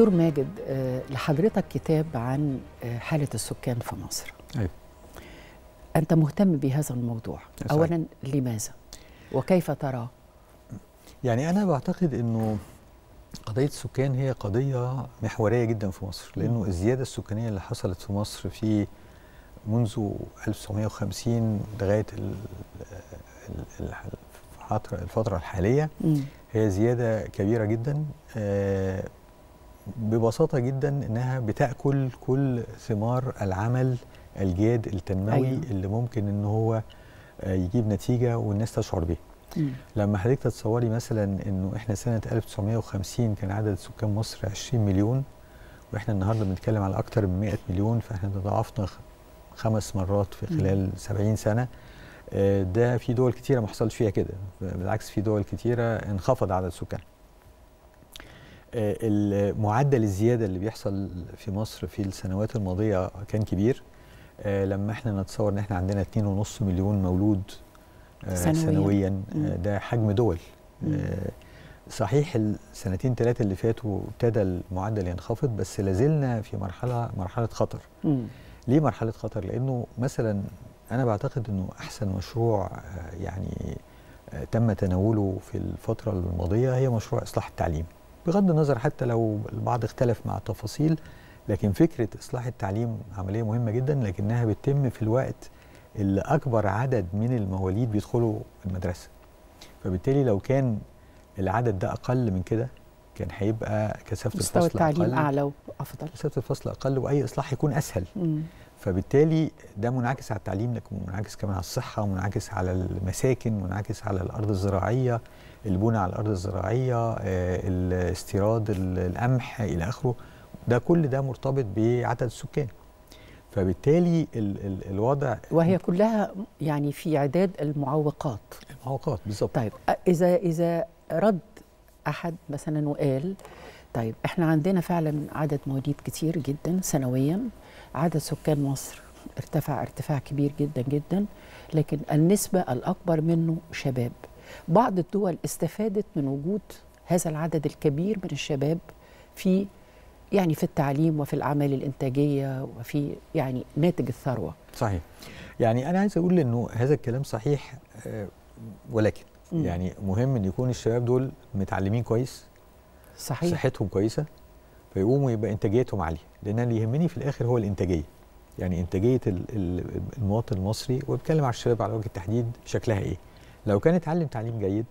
دكتور ماجد آه، لحضرتك كتاب عن آه، حالة السكان في مصر أيوة. أنت مهتم بهذا الموضوع صحيح. أولا لماذا وكيف تراه يعني انا بعتقد انه قضيه السكان هي قضيه محوريه جدا في مصر لانه الزياده السكانيه اللي حصلت في مصر في منذ 1950 لغايه ال- ال- ال- الفتره الفتره الحاليه مم. هي زياده كبيره جدا آه، ببساطه جدا انها بتاكل كل ثمار العمل الجاد التنموي أيوة. أيوة. اللي ممكن ان هو آه، يجيب نتيجه والناس تشعر بيه مم. لما حضرتك تتصوري مثلا انه احنا سنه 1950 كان عدد سكان مصر 20 مليون واحنا النهارده بنتكلم على اكثر من 100 مليون فاحنا تضاعفنا خ- خمس مرات في مم. خلال 70 سنه آه، ده في دول كتيره ما حصلش فيها كده بالعكس في دول كتيره انخفض عدد السكان آه، المعدل الزياده اللي بيحصل في مصر في السنوات الماضيه كان كبير آه، لما احنا نتصور ان احنا عندنا 2.5 مليون مولود آه، سنوياً. سنويا مم. آه، ده حجم دول مم. آه، صحيح السنتين ثلاثه اللي فاتوا ابتدى المعدل ينخفض بس لازلنا في مرحله مرحله خطر مم. ليه مرحله خطر لانه مثلا انا بعتقد انه احسن مشروع آه، يعني آه، تم تناوله في الفتره الماضيه هي مشروع اصلاح التعليم بغض النظر حتى لو البعض اختلف مع التفاصيل لكن فكره اصلاح التعليم عمليه مهمه جدا لكنها بتتم في الوقت اللي اكبر عدد من المواليد بيدخلوا المدرسه فبالتالي لو كان العدد ده اقل من كده كان هيبقى كثافه مستوى الفصل التعليم اقل أعلى وأفضل كثافه الفصل اقل واي اصلاح يكون اسهل مم. فبالتالي ده منعكس على التعليم لكن منعكس كمان على الصحة منعكس على المساكن منعكس على الأرض الزراعية البنى على الأرض الزراعية آه، الاستيراد ال- القمح إلى آخره ده كل ده مرتبط بعدد السكان فبالتالي ال ال الوضع وهي كلها يعني في عداد المعوقات المعوقات بالظبط طيب أ- اذا اذا رد احد مثلا وقال طيب احنا عندنا فعلا عدد مواليد كتير جدا سنويا عدد سكان مصر ارتفع ارتفاع كبير جدا جدا لكن النسبة الأكبر منه شباب بعض الدول استفادت من وجود هذا العدد الكبير من الشباب في يعني في التعليم وفي الأعمال الإنتاجية وفي يعني ناتج الثروة صحيح يعني أنا عايز أقول إنه هذا الكلام صحيح آه، ولكن مم. يعني مهم إن يكون الشباب دول متعلمين كويس صحيح صحتهم كويسه فيقوموا يبقى انتاجيتهم عاليه لان اللي يهمني في الاخر هو الانتاجيه يعني انتاجيه ال- ال- المواطن المصري وبتكلم على الشباب على وجه التحديد شكلها ايه لو كان اتعلم تعليم جيد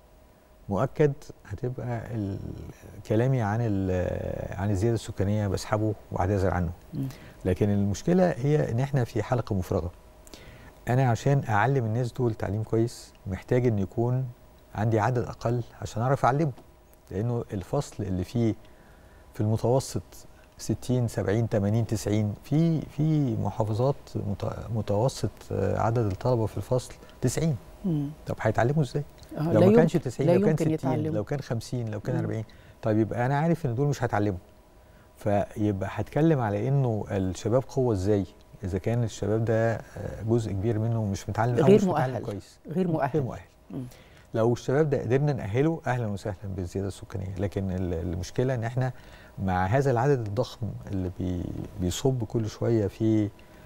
مؤكد هتبقى ال- كلامي عن ال- عن الزياده السكانيه بسحبه واعتذر عنه مم. لكن المشكله هي ان احنا في حلقه مفرغه انا عشان اعلم الناس دول تعليم كويس محتاج ان يكون عندي عدد اقل عشان اعرف اعلمه لانه الفصل اللي فيه في المتوسط 60 70 80 90 في في محافظات مت- متوسط آه، عدد الطلبه في الفصل 90 مم. طب هيتعلموا ازاي؟ آه، لو لا ما كانش يمكن- 90 لا لو كان يمكن 60 يتعلموا. لو كان 50 لو كان مم. 40 طيب يبقى انا عارف ان دول مش هتعلموا فيبقى هتكلم على انه الشباب قوه ازاي اذا كان الشباب ده آه، جزء كبير منه مش متعلم أو غير مش متعلم مؤهل. كويس غير مؤهل غير مؤهل مم. لو الشباب ده قدرنا نأهله اهلا وسهلا بالزياده السكانيه لكن ال- المشكله ان احنا مع هذا العدد الضخم اللي بي بيصب كل شويه في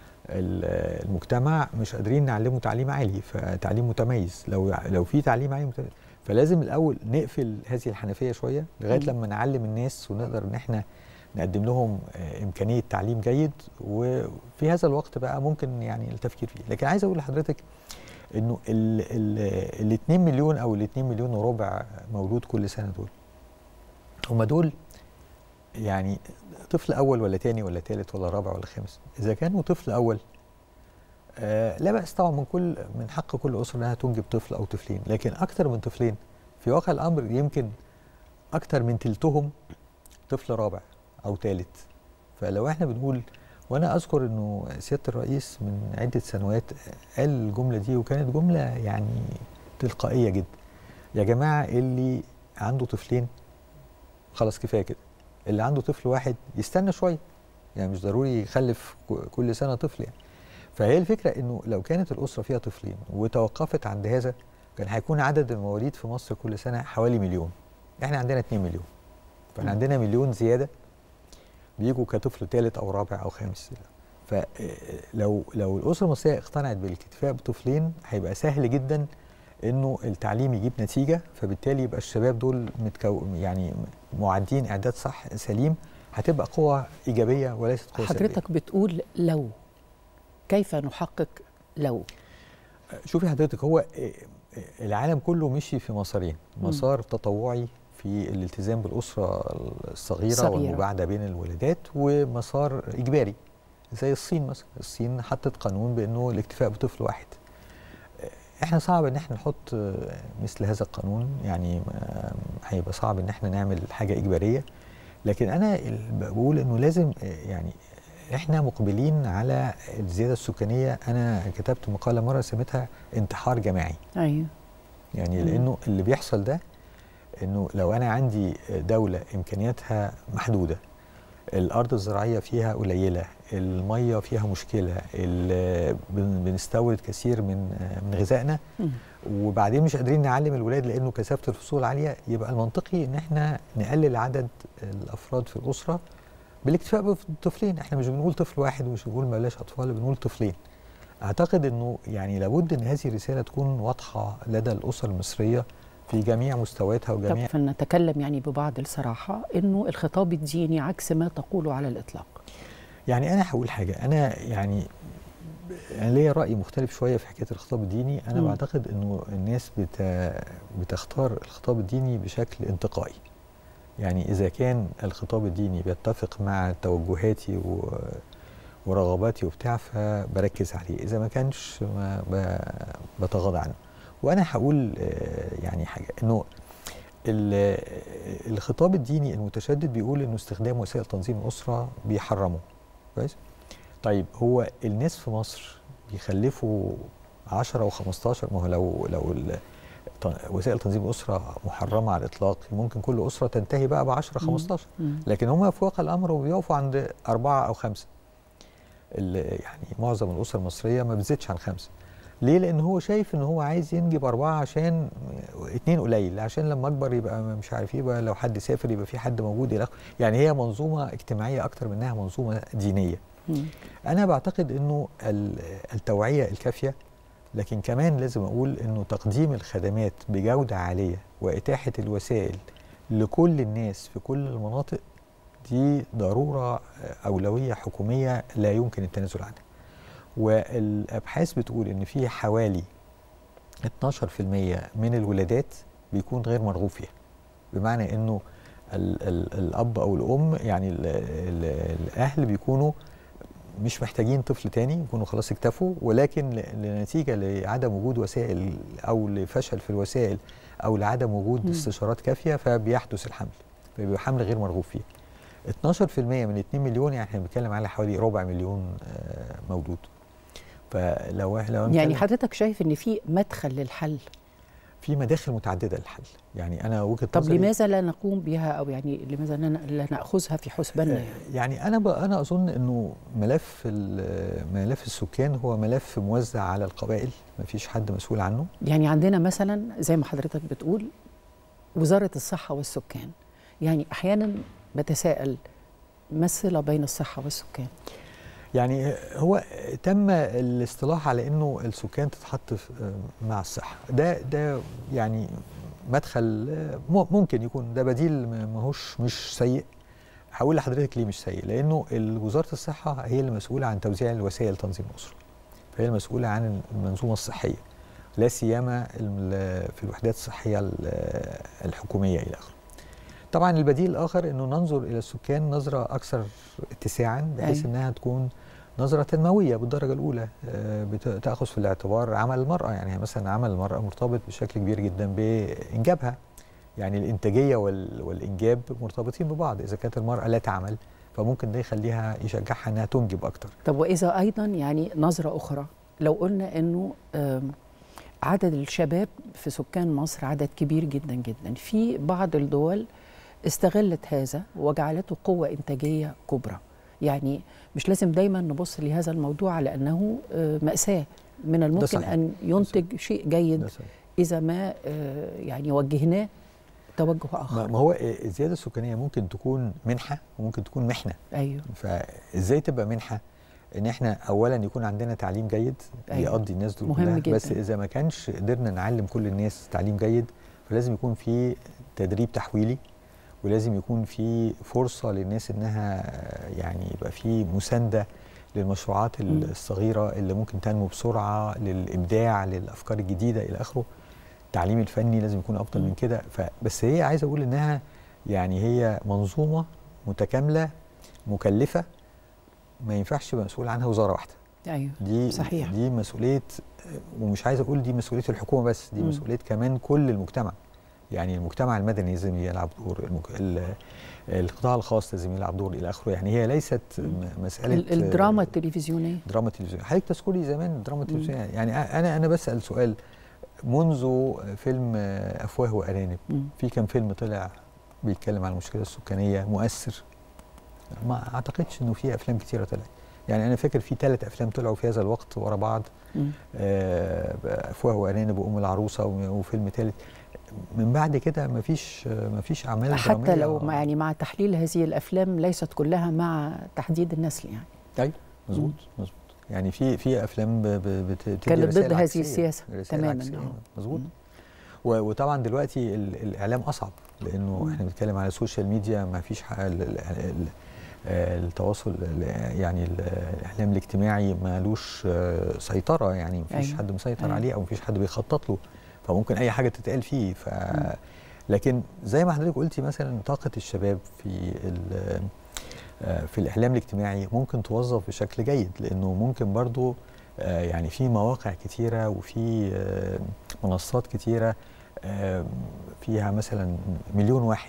ال- المجتمع مش قادرين نعلمه تعليم عالي فتعليم متميز لو لو في تعليم عالي متميز فلازم الاول نقفل هذه الحنفيه شويه لغايه مم. لما نعلم الناس ونقدر ان احنا نقدم لهم آه، امكانيه تعليم جيد وفي هذا الوقت بقى ممكن يعني التفكير فيه لكن عايز اقول لحضرتك انه ال ال ال 2 مليون او ال 2 مليون وربع مولود كل سنه دول هم دول يعني طفل اول ولا تاني ولا تالت ولا رابع ولا خامس اذا كانوا طفل اول آه لا باس طبعا من كل من حق كل اسره انها تنجب طفل او طفلين لكن اكتر من طفلين في واقع الامر يمكن اكتر من تلتهم طفل رابع او ثالث فلو احنا بنقول وانا اذكر انه سياده الرئيس من عده سنوات قال الجمله دي وكانت جمله يعني تلقائيه جدا يا جماعه اللي عنده طفلين خلاص كفايه كده اللي عنده طفل واحد يستنى شويه يعني مش ضروري يخلف ك- كل سنه طفل يعني فهي الفكره انه لو كانت الاسره فيها طفلين وتوقفت عند هذا كان هيكون عدد المواليد في مصر كل سنه حوالي مليون احنا عندنا 2 مليون فاحنا مم. عندنا مليون زياده بيجوا كطفل ثالث او رابع او خامس فلو لو الاسره المصريه اقتنعت بالاكتفاء بطفلين هيبقى سهل جدا انه التعليم يجيب نتيجه فبالتالي يبقى الشباب دول متكو يعني معدين اعداد صح سليم هتبقى قوه ايجابيه وليست قوه سلبيه حضرتك بتقول لو كيف نحقق لو شوفي حضرتك هو العالم كله مشي في مسارين مسار تطوعي في الالتزام بالاسره الصغيره صغيرة. والمباعده بين الولادات ومسار اجباري زي الصين مثلا الصين حطت قانون بانه الاكتفاء بطفل واحد احنا صعب ان احنا نحط مثل هذا القانون يعني آه، هيبقى صعب ان احنا نعمل حاجه اجباريه لكن انا ال- بقول انه لازم آه، يعني احنا مقبلين على الزياده السكانيه انا كتبت مقاله مره سميتها انتحار جماعي ايوه يعني مم. لانه اللي بيحصل ده انه لو انا عندي دوله امكانياتها محدوده الارض الزراعيه فيها قليله الميه فيها مشكله ال- بن- بنستورد كثير من من غذائنا مم. وبعدين مش قادرين نعلم الولاد لانه كثافه الفصول عاليه يبقى المنطقي ان احنا نقلل عدد الافراد في الاسره بالاكتفاء بطفلين احنا مش بنقول طفل واحد ومش بنقول بلاش اطفال بنقول طفلين اعتقد انه يعني لابد ان هذه الرساله تكون واضحه لدى الاسر المصريه في جميع مستوياتها طب وجميع فلنتكلم يعني ببعض الصراحه انه الخطاب الديني عكس ما تقول على الاطلاق يعني انا هقول حاجه انا يعني انا ليا راي مختلف شويه في حكايه الخطاب الديني انا مم. بعتقد انه الناس بت... بتختار الخطاب الديني بشكل انتقائي يعني اذا كان الخطاب الديني بيتفق مع توجهاتي و... ورغباتي وبتاع فبركز عليه اذا ما كانش ما ب... بتغاضى عنه وانا هقول آه، يعني حاجه انه ال- الخطاب الديني المتشدد بيقول انه استخدام وسائل تنظيم الاسره بيحرمه كويس طيب هو الناس في مصر بيخلفوا 10 و15 ما هو لو لو ال- ط- وسائل تنظيم الاسره محرمه على الاطلاق ممكن كل اسره تنتهي بقى ب 10 مم. 15 مم. لكن هم في واقع الامر بيقفوا عند اربعه او خمسه ال- يعني معظم الاسر المصريه ما بتزيدش عن خمسه ليه؟ لان هو شايف ان هو عايز ينجب اربعه عشان اتنين قليل عشان لما اكبر يبقى مش عارف ايه يبقى لو حد سافر يبقى في حد موجود الى آخره. يعني هي منظومه اجتماعيه اكتر منها منظومه دينيه. مم. انا بعتقد انه ال- التوعيه الكافيه لكن كمان لازم اقول انه تقديم الخدمات بجوده عاليه واتاحه الوسائل لكل الناس في كل المناطق دي ضروره اولويه حكوميه لا يمكن التنازل عنها. والابحاث بتقول ان في حوالي 12% من الولادات بيكون غير مرغوب فيها. بمعنى انه ال ال الاب او الام يعني ال ال الاهل بيكونوا مش محتاجين طفل تاني يكونوا خلاص اكتفوا ولكن ل- لنتيجه لعدم وجود وسائل او لفشل في الوسائل او لعدم وجود مم. استشارات كافيه فبيحدث الحمل فبيبقى حمل غير مرغوب فيه 12% من 2 مليون يعني احنا بنتكلم على حوالي ربع مليون آه، مولود فلو لو يعني هنتكلم- حضرتك شايف ان في مدخل للحل في مداخل متعدده للحل يعني انا وجهه طب نظري لماذا لا نقوم بها او يعني لماذا لا لا ناخذها في حسباننا يعني؟ يعني انا ب- انا اظن انه ملف ال- ملف السكان هو ملف موزع على القبائل ما فيش حد مسؤول عنه يعني عندنا مثلا زي ما حضرتك بتقول وزاره الصحه والسكان يعني احيانا بتساءل ما الصله بين الصحه والسكان يعني هو تم الاصطلاح على انه السكان تتحط في- مع الصحه ده ده يعني مدخل م- ممكن يكون ده بديل ما- ماهوش مش سيء هقول لحضرتك ليه مش سيء لانه ال- وزاره الصحه هي اللي مسؤوله عن توزيع الوسائل تنظيم الاسره فهي المسؤوله عن المنظومه الصحيه لا سيما ال- في الوحدات الصحيه ال- الحكوميه الى اخره طبعا البديل الاخر انه ننظر الى السكان نظره اكثر اتساعا بحيث أيوة. انها تكون نظره تنمويه بالدرجه الاولى آه، بت- تاخذ في الاعتبار عمل المراه يعني مثلا عمل المراه مرتبط بشكل كبير جدا بانجابها يعني الانتاجيه وال- والانجاب مرتبطين ببعض اذا كانت المراه لا تعمل فممكن ده يخليها يشجعها انها تنجب اكتر طب واذا ايضا يعني نظره اخرى لو قلنا انه آم، عدد الشباب في سكان مصر عدد كبير جدا جدا في بعض الدول استغلت هذا وجعلته قوه انتاجيه كبرى يعني مش لازم دايما نبص لهذا الموضوع على انه آه، ماساه من الممكن صحيح. ان ينتج شيء جيد ده صحيح. اذا ما آه، يعني وجهناه توجه ما اخر ما هو الزياده السكانيه ممكن تكون منحه وممكن تكون محنه ايوه فازاي تبقى منحه ان احنا اولا يكون عندنا تعليم جيد أيوة. يقضي الناس دول مهم كلها جداً. بس اذا ما كانش قدرنا نعلم كل الناس تعليم جيد فلازم يكون في تدريب تحويلي ولازم يكون في فرصه للناس انها يعني يبقى في مسانده للمشروعات مم. الصغيره اللي ممكن تنمو بسرعه للابداع للافكار الجديده الى اخره التعليم الفني لازم يكون افضل مم. من كده فبس هي عايز اقول انها يعني هي منظومه متكامله مكلفه ما ينفعش يبقى مسؤول عنها وزاره واحده ايوه دي صحيح. دي مسؤوليه ومش عايز اقول دي مسؤوليه الحكومه بس دي مم. مسؤوليه كمان كل المجتمع يعني المجتمع المدني لازم يلعب دور المك... ال- القطاع الخاص لازم يلعب دور الى اخره يعني هي ليست مم. م- مساله ال- الدراما التلفزيونيه دراما تلفزيونيه حضرتك تذكري زمان الدراما التلفزيونيه يعني انا انا بسال سؤال منذ فيلم افواه وارانب مم. في كم فيلم طلع بيتكلم عن المشكله السكانيه مؤثر ما اعتقدش انه في افلام كتيره طلعت يعني انا فاكر في ثلاث افلام طلعوا في هذا الوقت ورا بعض مم. آه، افواه وارانب وام العروسه و- وفيلم ثالث من بعد كده مفيش مفيش اعمال حتى درامية. لو مع يعني مع تحليل هذه الافلام ليست كلها مع تحديد النسل يعني ايوه مظبوط مظبوط يعني في في افلام ب- ب- بت- بتدي كانت ضد رسائل هذه عكسية، السياسة رسائل تماماً، عكسية، آه. مظبوط مم. و- وطبعا دلوقتي ال- الاعلام اصعب لانه مم. احنا بنتكلم على السوشيال ميديا ما فيش ح- ال- ال- ال- آه، التواصل ال- يعني ال- الاعلام الاجتماعي مالوش آه، سيطره يعني ما فيش أيوة. حد مسيطر أيوة. عليه او ما فيش حد بيخطط له فممكن اي حاجه تتقال فيه ف مم. لكن زي ما حضرتك قلتي مثلا طاقه الشباب في ال- آه، في الاعلام الاجتماعي ممكن توظف بشكل جيد لانه ممكن برضو آه، يعني في مواقع كتيره وفي آه، منصات كتيره آه، فيها مثلا مليون واحد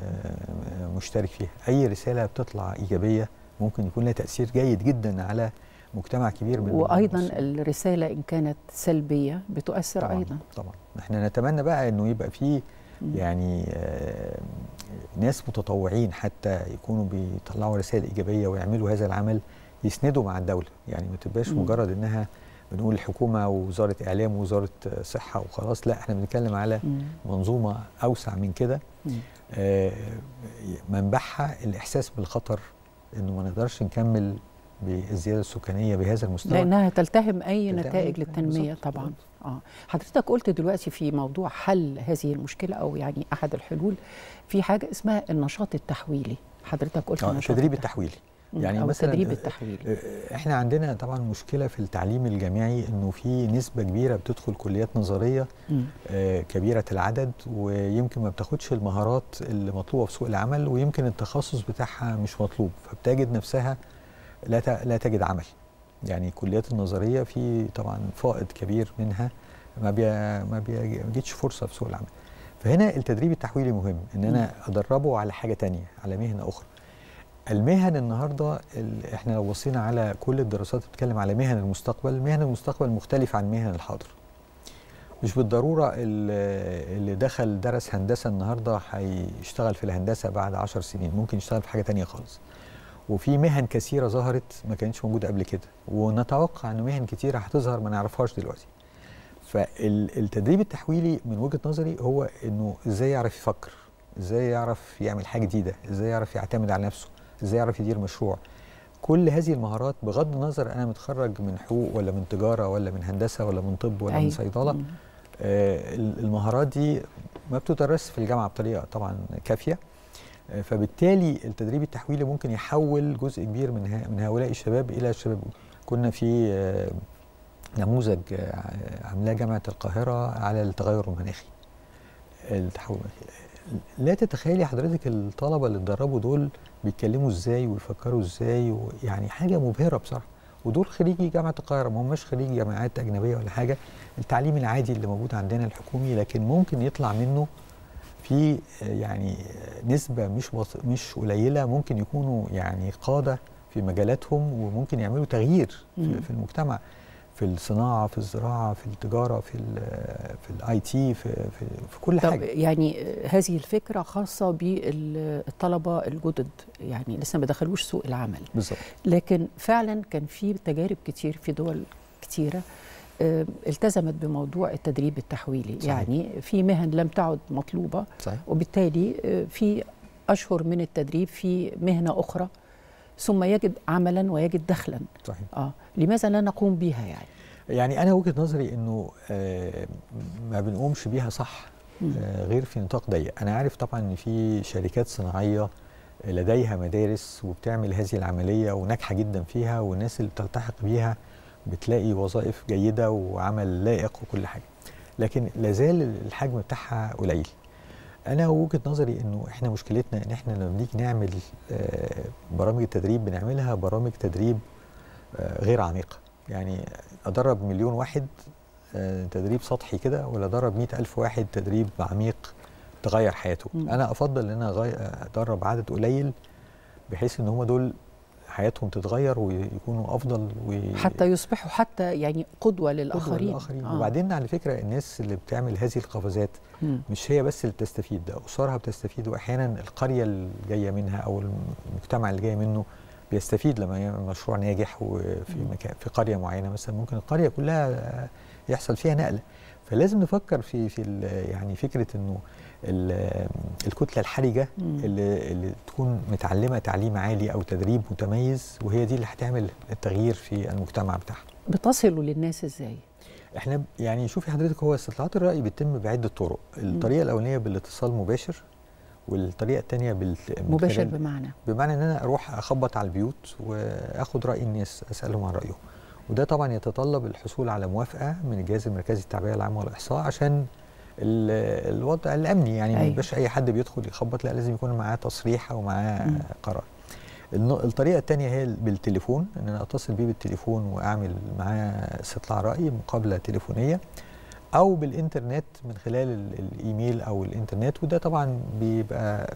آه، مشترك فيها اي رساله بتطلع ايجابيه ممكن يكون لها تاثير جيد جدا على مجتمع كبير من وايضا الناس. الرساله ان كانت سلبيه بتؤثر طبعا ايضا طبعا احنا نتمنى بقى انه يبقى في مم. يعني آه، ناس متطوعين حتى يكونوا بيطلعوا رسائل ايجابيه ويعملوا هذا العمل يسندوا مع الدوله يعني ما تبقاش مم. مجرد انها بنقول الحكومه ووزاره اعلام ووزاره آه، صحه وخلاص لا احنا بنتكلم على مم. منظومه اوسع من كده مم. آه، منبعها الاحساس بالخطر انه ما نقدرش نكمل بالزياده السكانيه بهذا المستوى لانها تلتهم اي تلتهم نتائج أي- للتنميه بالظبط، طبعا بالظبط. اه حضرتك قلت دلوقتي في موضوع حل هذه المشكله او يعني احد الحلول في حاجه اسمها النشاط التحويلي حضرتك قلت آه، النشاط التدريب التحويلي. التحويلي مم، يعني أو مثلاً، التدريب آه، التحويلي آه، احنا عندنا طبعا مشكله في التعليم الجامعي انه في نسبه كبيره بتدخل كليات نظريه مم. آه، كبيره العدد ويمكن ما بتاخدش المهارات اللي مطلوبه في سوق العمل ويمكن التخصص بتاعها مش مطلوب فبتجد نفسها لا ت- لا تجد عمل يعني الكليات النظريه في طبعا فائض كبير منها ما بي ما بيجدش فرصه في سوق العمل فهنا التدريب التحويلي مهم ان انا ادربه على حاجه تانية على مهنه اخرى المهن النهارده ال- احنا لو بصينا على كل الدراسات بتتكلم على مهن المستقبل مهن المستقبل مختلفه عن مهن الحاضر مش بالضروره ال- اللي دخل درس هندسه النهارده هيشتغل في الهندسه بعد عشر سنين ممكن يشتغل في حاجه تانية خالص وفي مهن كثيره ظهرت ما كانتش موجوده قبل كده ونتوقع ان مهن كثيره هتظهر ما نعرفهاش دلوقتي فالتدريب التحويلي من وجهه نظري هو انه ازاي يعرف يفكر ازاي يعرف يعمل حاجه جديده ازاي يعرف يعتمد على نفسه ازاي يعرف يدير مشروع كل هذه المهارات بغض النظر انا متخرج من حقوق ولا من تجاره ولا من هندسه ولا من طب ولا من أيوة. صيدله مم. آه، المهارات دي ما بتدرس في الجامعه بطريقه طبعا كافيه آه، فبالتالي التدريب التحويلي ممكن يحول جزء كبير من ها- من هؤلاء الشباب الى الشباب كنا في آه، نموذج آه، عاملاه جامعه القاهره على التغير المناخي التحول المناخي لا تتخيلي حضرتك الطلبه اللي اتدربوا دول بيتكلموا ازاي ويفكروا ازاي ويعني حاجه مبهره بصراحه ودول خريجي جامعه القاهره ما هماش خريجي جامعات اجنبيه ولا حاجه التعليم العادي اللي موجود عندنا الحكومي لكن ممكن يطلع منه في آه، يعني آه، نسبه مش بط... مش قليله ممكن يكونوا يعني قاده في مجالاتهم وممكن يعملوا تغيير مم. في, في المجتمع في الصناعه في الزراعه في التجاره في ال في الاي تي في, في في كل طب حاجه يعني هذه الفكره خاصه بالطلبه الجدد يعني لسه ما دخلوش سوق العمل بالظبط لكن فعلا كان في تجارب كتير في دول كتيره آه، التزمت بموضوع التدريب التحويلي صحيح. يعني في مهن لم تعد مطلوبة صحيح وبالتالي آه، في أشهر من التدريب في مهنة أخرى ثم يجد عملا ويجد دخلا صحيح آه لماذا لا نقوم بها يعني يعني انا وجهه نظري انه آه، ما بنقومش بيها صح مم. آه، غير في نطاق ضيق انا عارف طبعا ان في شركات صناعيه لديها مدارس وبتعمل هذه العمليه وناجحه جدا فيها والناس اللي بتلتحق بيها بتلاقي وظائف جيده وعمل لائق وكل حاجه لكن لازال الحجم بتاعها قليل انا وجهه نظري انه احنا مشكلتنا ان احنا لما بنيجي نعمل آه، برامج التدريب بنعملها برامج تدريب آه، غير عميقه يعني ادرب مليون واحد آه، تدريب سطحي كده ولا ادرب مئة ألف واحد تدريب عميق تغير حياته مم. انا افضل ان انا أغي- ادرب عدد قليل بحيث ان هم دول حياتهم تتغير ويكونوا افضل و... حتى يصبحوا حتى يعني قدوة قدوة للآخرين للآخرين. آه. وبعدين على فكره الناس اللي بتعمل هذه القفزات مم. مش هي بس اللي بتستفيد ده اسرها بتستفيد واحيانا القريه اللي جايه منها او المجتمع اللي جاي منه بيستفيد لما يعمل مشروع ناجح وفي مم. مكان في قريه معينه مثلا ممكن القريه كلها يحصل فيها نقله فلازم نفكر في في ال- يعني فكره انه ال- الكتله الحرجه مم. اللي, اللي تكون متعلمه تعليم عالي او تدريب متميز وهي دي اللي هتعمل التغيير في المجتمع بتاعها بتصلوا للناس ازاي؟ احنا ب- يعني شوفي حضرتك هو استطلاعات الرأي بتتم بعدة طرق الطريقة الأولانية بالاتصال مباشر والطريقة الثانية بال من مباشر خلال- بمعنى بمعنى ان انا اروح اخبط على البيوت واخد راي الناس اسالهم عن رايهم وده طبعا يتطلب الحصول على موافقه من الجهاز المركزي للتعبئه العامه والاحصاء عشان ال- الوضع الامني يعني ما أيوة. يبقاش اي حد بيدخل يخبط لا لازم يكون معاه تصريح او معاه مم. قرار الن- الطريقه الثانيه هي بالتليفون ان انا اتصل بيه بالتليفون واعمل معاه استطلاع راي مقابله تليفونيه او بالانترنت من خلال ال- الايميل او الانترنت وده طبعا بيبقى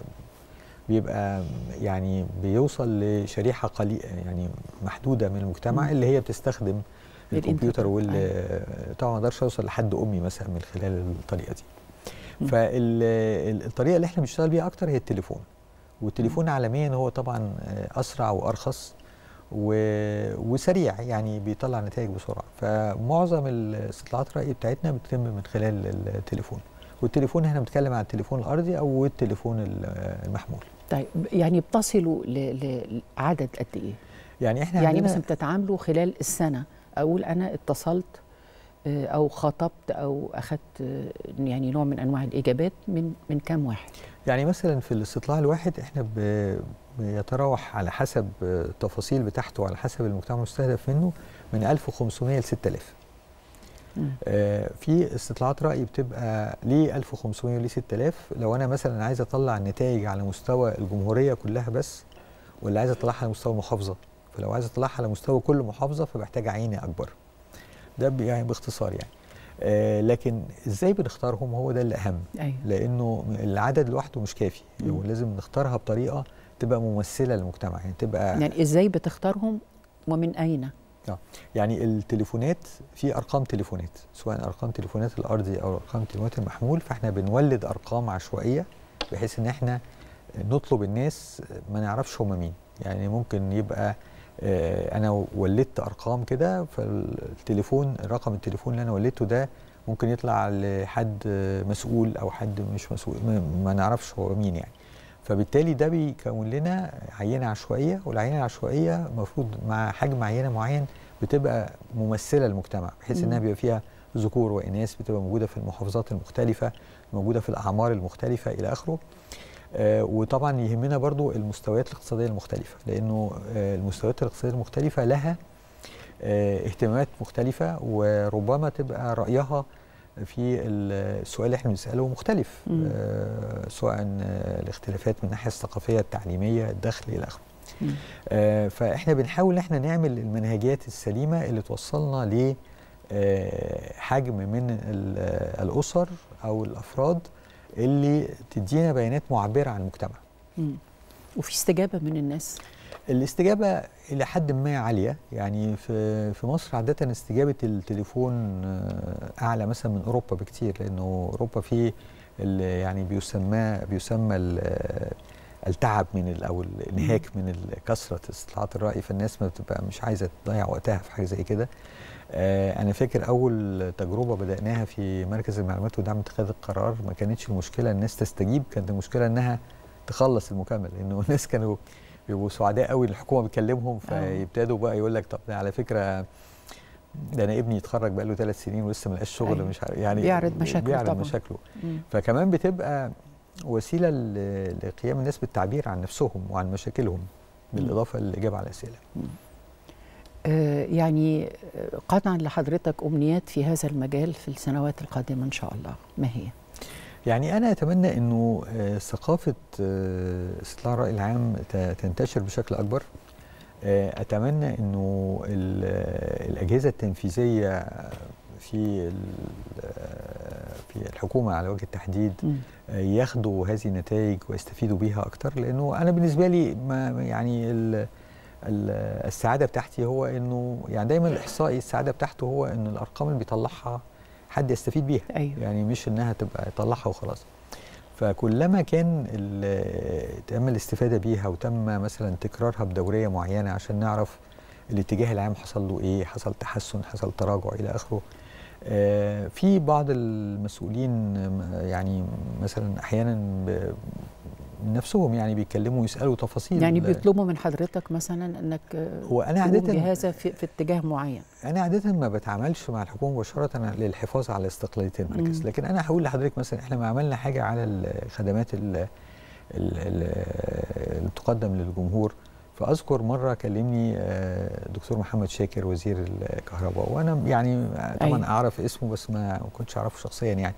بيبقى يعني بيوصل لشريحه قليله يعني محدوده من المجتمع مم. اللي هي بتستخدم الكمبيوتر وال أيوة. طبعا ما اقدرش اوصل لحد امي مثلا من خلال الطريقه دي مم. فالطريقه اللي احنا بنشتغل بيها اكتر هي التليفون والتليفون عالميا هو طبعا آه، اسرع وارخص و... وسريع يعني بيطلع نتائج بسرعه فمعظم الاستطلاعات الراي بتاعتنا بتتم من خلال التليفون والتليفون احنا بنتكلم عن التليفون الارضي او التليفون ال- المحمول طيب يعني بتصلوا ل- لعدد قد ايه؟ يعني احنا يعني عندنا مثلا بتتعاملوا خلال السنه اقول انا اتصلت آه، او خاطبت او اخذت آه، يعني نوع من انواع الاجابات من من كام واحد؟ يعني مثلا في الاستطلاع الواحد احنا ب- بيتراوح على حسب التفاصيل بتاعته وعلى حسب المجتمع المستهدف منه من 1500 ل 6000 مم. آه، في استطلاعات رأي بتبقى ليه 1500 وليه 6000 لو انا مثلا عايز اطلع النتائج على مستوى الجمهورية كلها بس ولا عايز اطلعها على مستوى المحافظة فلو عايز اطلعها على مستوى كل محافظة فبحتاج عينة اكبر ده ب- يعني باختصار يعني آه، لكن ازاي بنختارهم هو ده اللي اهم ايوه لانه العدد لوحده مش كافي مم. ولازم نختارها بطريقه تبقى ممثله للمجتمع يعني تبقى يعني ازاي بتختارهم ومن اين؟ يعني التليفونات في ارقام تليفونات سواء ارقام تليفونات الارضي او ارقام تليفونات المحمول فاحنا بنولد ارقام عشوائيه بحيث ان احنا نطلب الناس ما نعرفش هم مين يعني ممكن يبقى آه، انا ولدت ارقام كده فالتليفون رقم التليفون اللي انا ولدته ده ممكن يطلع لحد آه، مسؤول او حد مش مسؤول ما, ما نعرفش هو مين يعني فبالتالي ده بيكون لنا عينه عشوائيه والعينه العشوائيه المفروض مع حجم عينه معين بتبقى ممثله للمجتمع بحيث مم. انها بيبقى فيها ذكور واناث بتبقى موجوده في المحافظات المختلفه موجوده في الاعمار المختلفه الى اخره آه، وطبعا يهمنا برضو المستويات الاقتصاديه المختلفه لانه آه، المستويات الاقتصاديه المختلفه لها آه، اهتمامات مختلفه وربما تبقى رايها في السؤال اللي احنا بنساله مختلف مم. آه، سواء آه، الاختلافات من الناحيه الثقافيه التعليميه الدخل الى اخره مم. آه، فاحنا بنحاول ان احنا نعمل المنهجيات السليمه اللي توصلنا ل آه، حجم من ال- آه، الاسر او الافراد اللي تدينا بيانات معبره عن المجتمع مم. وفي استجابه من الناس الاستجابه الى حد ما عاليه يعني في في مصر عاده استجابه التليفون آه، اعلى مثلا من اوروبا بكتير لانه اوروبا فيه ال- يعني بيسمى بيسمى ال- آه، التعب من ال- او الانهاك من ال- كثره استطلاعات الراي فالناس ما بتبقى مش عايزه تضيع وقتها في حاجه زي كده آه، انا فاكر اول تجربه بداناها في مركز المعلومات ودعم اتخاذ القرار ما كانتش المشكله الناس تستجيب كانت المشكله انها تخلص المكالمه لانه الناس كانوا بيبقوا سعداء قوي الحكومه بتكلمهم فيبتدوا بقى يقول لك طب ده على فكره ده انا ابني يتخرج بقى له ثلاث سنين ولسه ما لقاش شغل أيوة. مش عارف يعني بيعرض مشاكله بيعرض طبعاً. مشاكله مم. فكمان بتبقى وسيله ل- لقيام الناس بالتعبير عن نفسهم وعن مشاكلهم بالاضافه للاجابه على الاسئله آه، يعني آه، قطعا لحضرتك امنيات في هذا المجال في السنوات القادمه ان شاء الله ما هي يعني انا اتمنى انه آه، ثقافه آه، استطلاع الراي العام ت- تنتشر بشكل اكبر آه، اتمنى انه ال- آه، الاجهزه التنفيذيه في ال- آه، في الحكومه على وجه التحديد مم. آه، ياخدوا هذه النتائج ويستفيدوا بيها اكتر لانه انا بالنسبه لي ما يعني ال- ال- السعاده بتاعتي هو انه يعني دايما الاحصائي السعاده بتاعته هو ان الارقام اللي بيطلعها حد يستفيد بيها ايوه يعني مش انها تبقى يطلعها وخلاص فكلما كان ال- تم الاستفاده بيها وتم مثلا تكرارها بدوريه معينه عشان نعرف الاتجاه العام حصل له ايه حصل تحسن حصل تراجع الى اخره آه، في بعض المسؤولين م- يعني مثلا احيانا ب- من نفسهم يعني بيتكلموا يسالوا تفاصيل يعني بيطلبوا من حضرتك مثلا انك آه، هو انا تقوم عاده بهذا في, في اتجاه معين انا عاده ما بتعاملش مع الحكومه مباشره للحفاظ على استقلاليه المركز مم. لكن انا هقول لحضرتك مثلا احنا ما عملنا حاجه على الخدمات ال- ال- ال- اللي تقدم للجمهور فاذكر مره كلمني آه، دكتور محمد شاكر وزير الكهرباء وانا يعني طبعا أيوة. اعرف اسمه بس ما ما كنتش اعرفه شخصيا يعني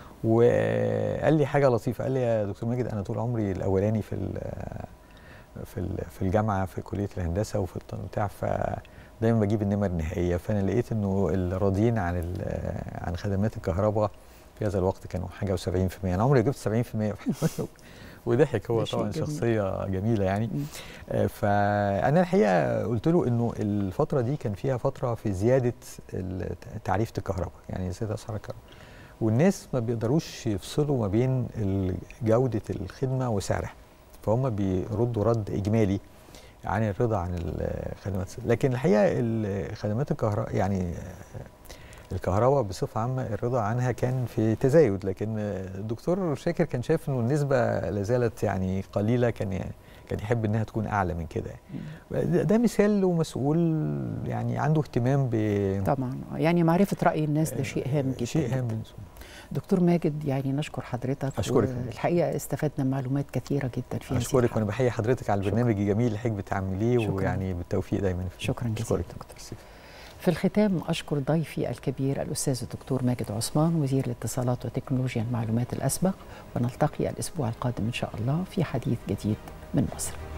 وقال لي حاجه لطيفه قال لي يا دكتور ماجد انا طول عمري الاولاني في ال- في ال- في الجامعه في كليه الهندسه وفي الط- بتاع ف دايما بجيب النمر النهائيه فانا لقيت انه الراضيين عن ال- عن خدمات الكهرباء في هذا الوقت كانوا حاجه و70% انا عمري جبت 70% وضحك هو ده شيء طبعا جميل. شخصيه جميله يعني مم. آه، فانا الحقيقه قلت له انه الفتره دي كان فيها فتره في زياده ال- تعريفه الكهرباء يعني زياده اسعار الكهرباء والناس ما بيقدروش يفصلوا ما بين ال- جوده الخدمه وسعرها فهم بيردوا رد اجمالي عن الرضا عن الخدمات لكن الحقيقه الخدمات الكهرباء يعني آه، الكهرباء بصفه عامه الرضا عنها كان في تزايد لكن آه، الدكتور شاكر كان شايف انه النسبه لازالت يعني قليله كان يعني كان يحب انها تكون اعلى من كده ده ده مثال ومسؤول يعني عنده اهتمام ب طبعا يعني معرفه راي الناس ده شيء هام جدا شيء هام جداً. بالنسبة لي. دكتور ماجد يعني نشكر حضرتك أشكرك. الحقيقه استفدنا معلومات كثيره جدا في هذه اشكرك وانا الحلقة. بحيي حضرتك على البرنامج الجميل اللي حضرتك بتعمليه شكراً. ويعني بالتوفيق دايما فيه شكراً جزيلاً أشكرك. دكتور. ميرسي. في الختام أشكر ضيفي الكبير الأستاذ الدكتور ماجد عثمان وزير الاتصالات وتكنولوجيا المعلومات الأسبق ونلتقي الأسبوع القادم إن شاء الله في حديث جديد من مصر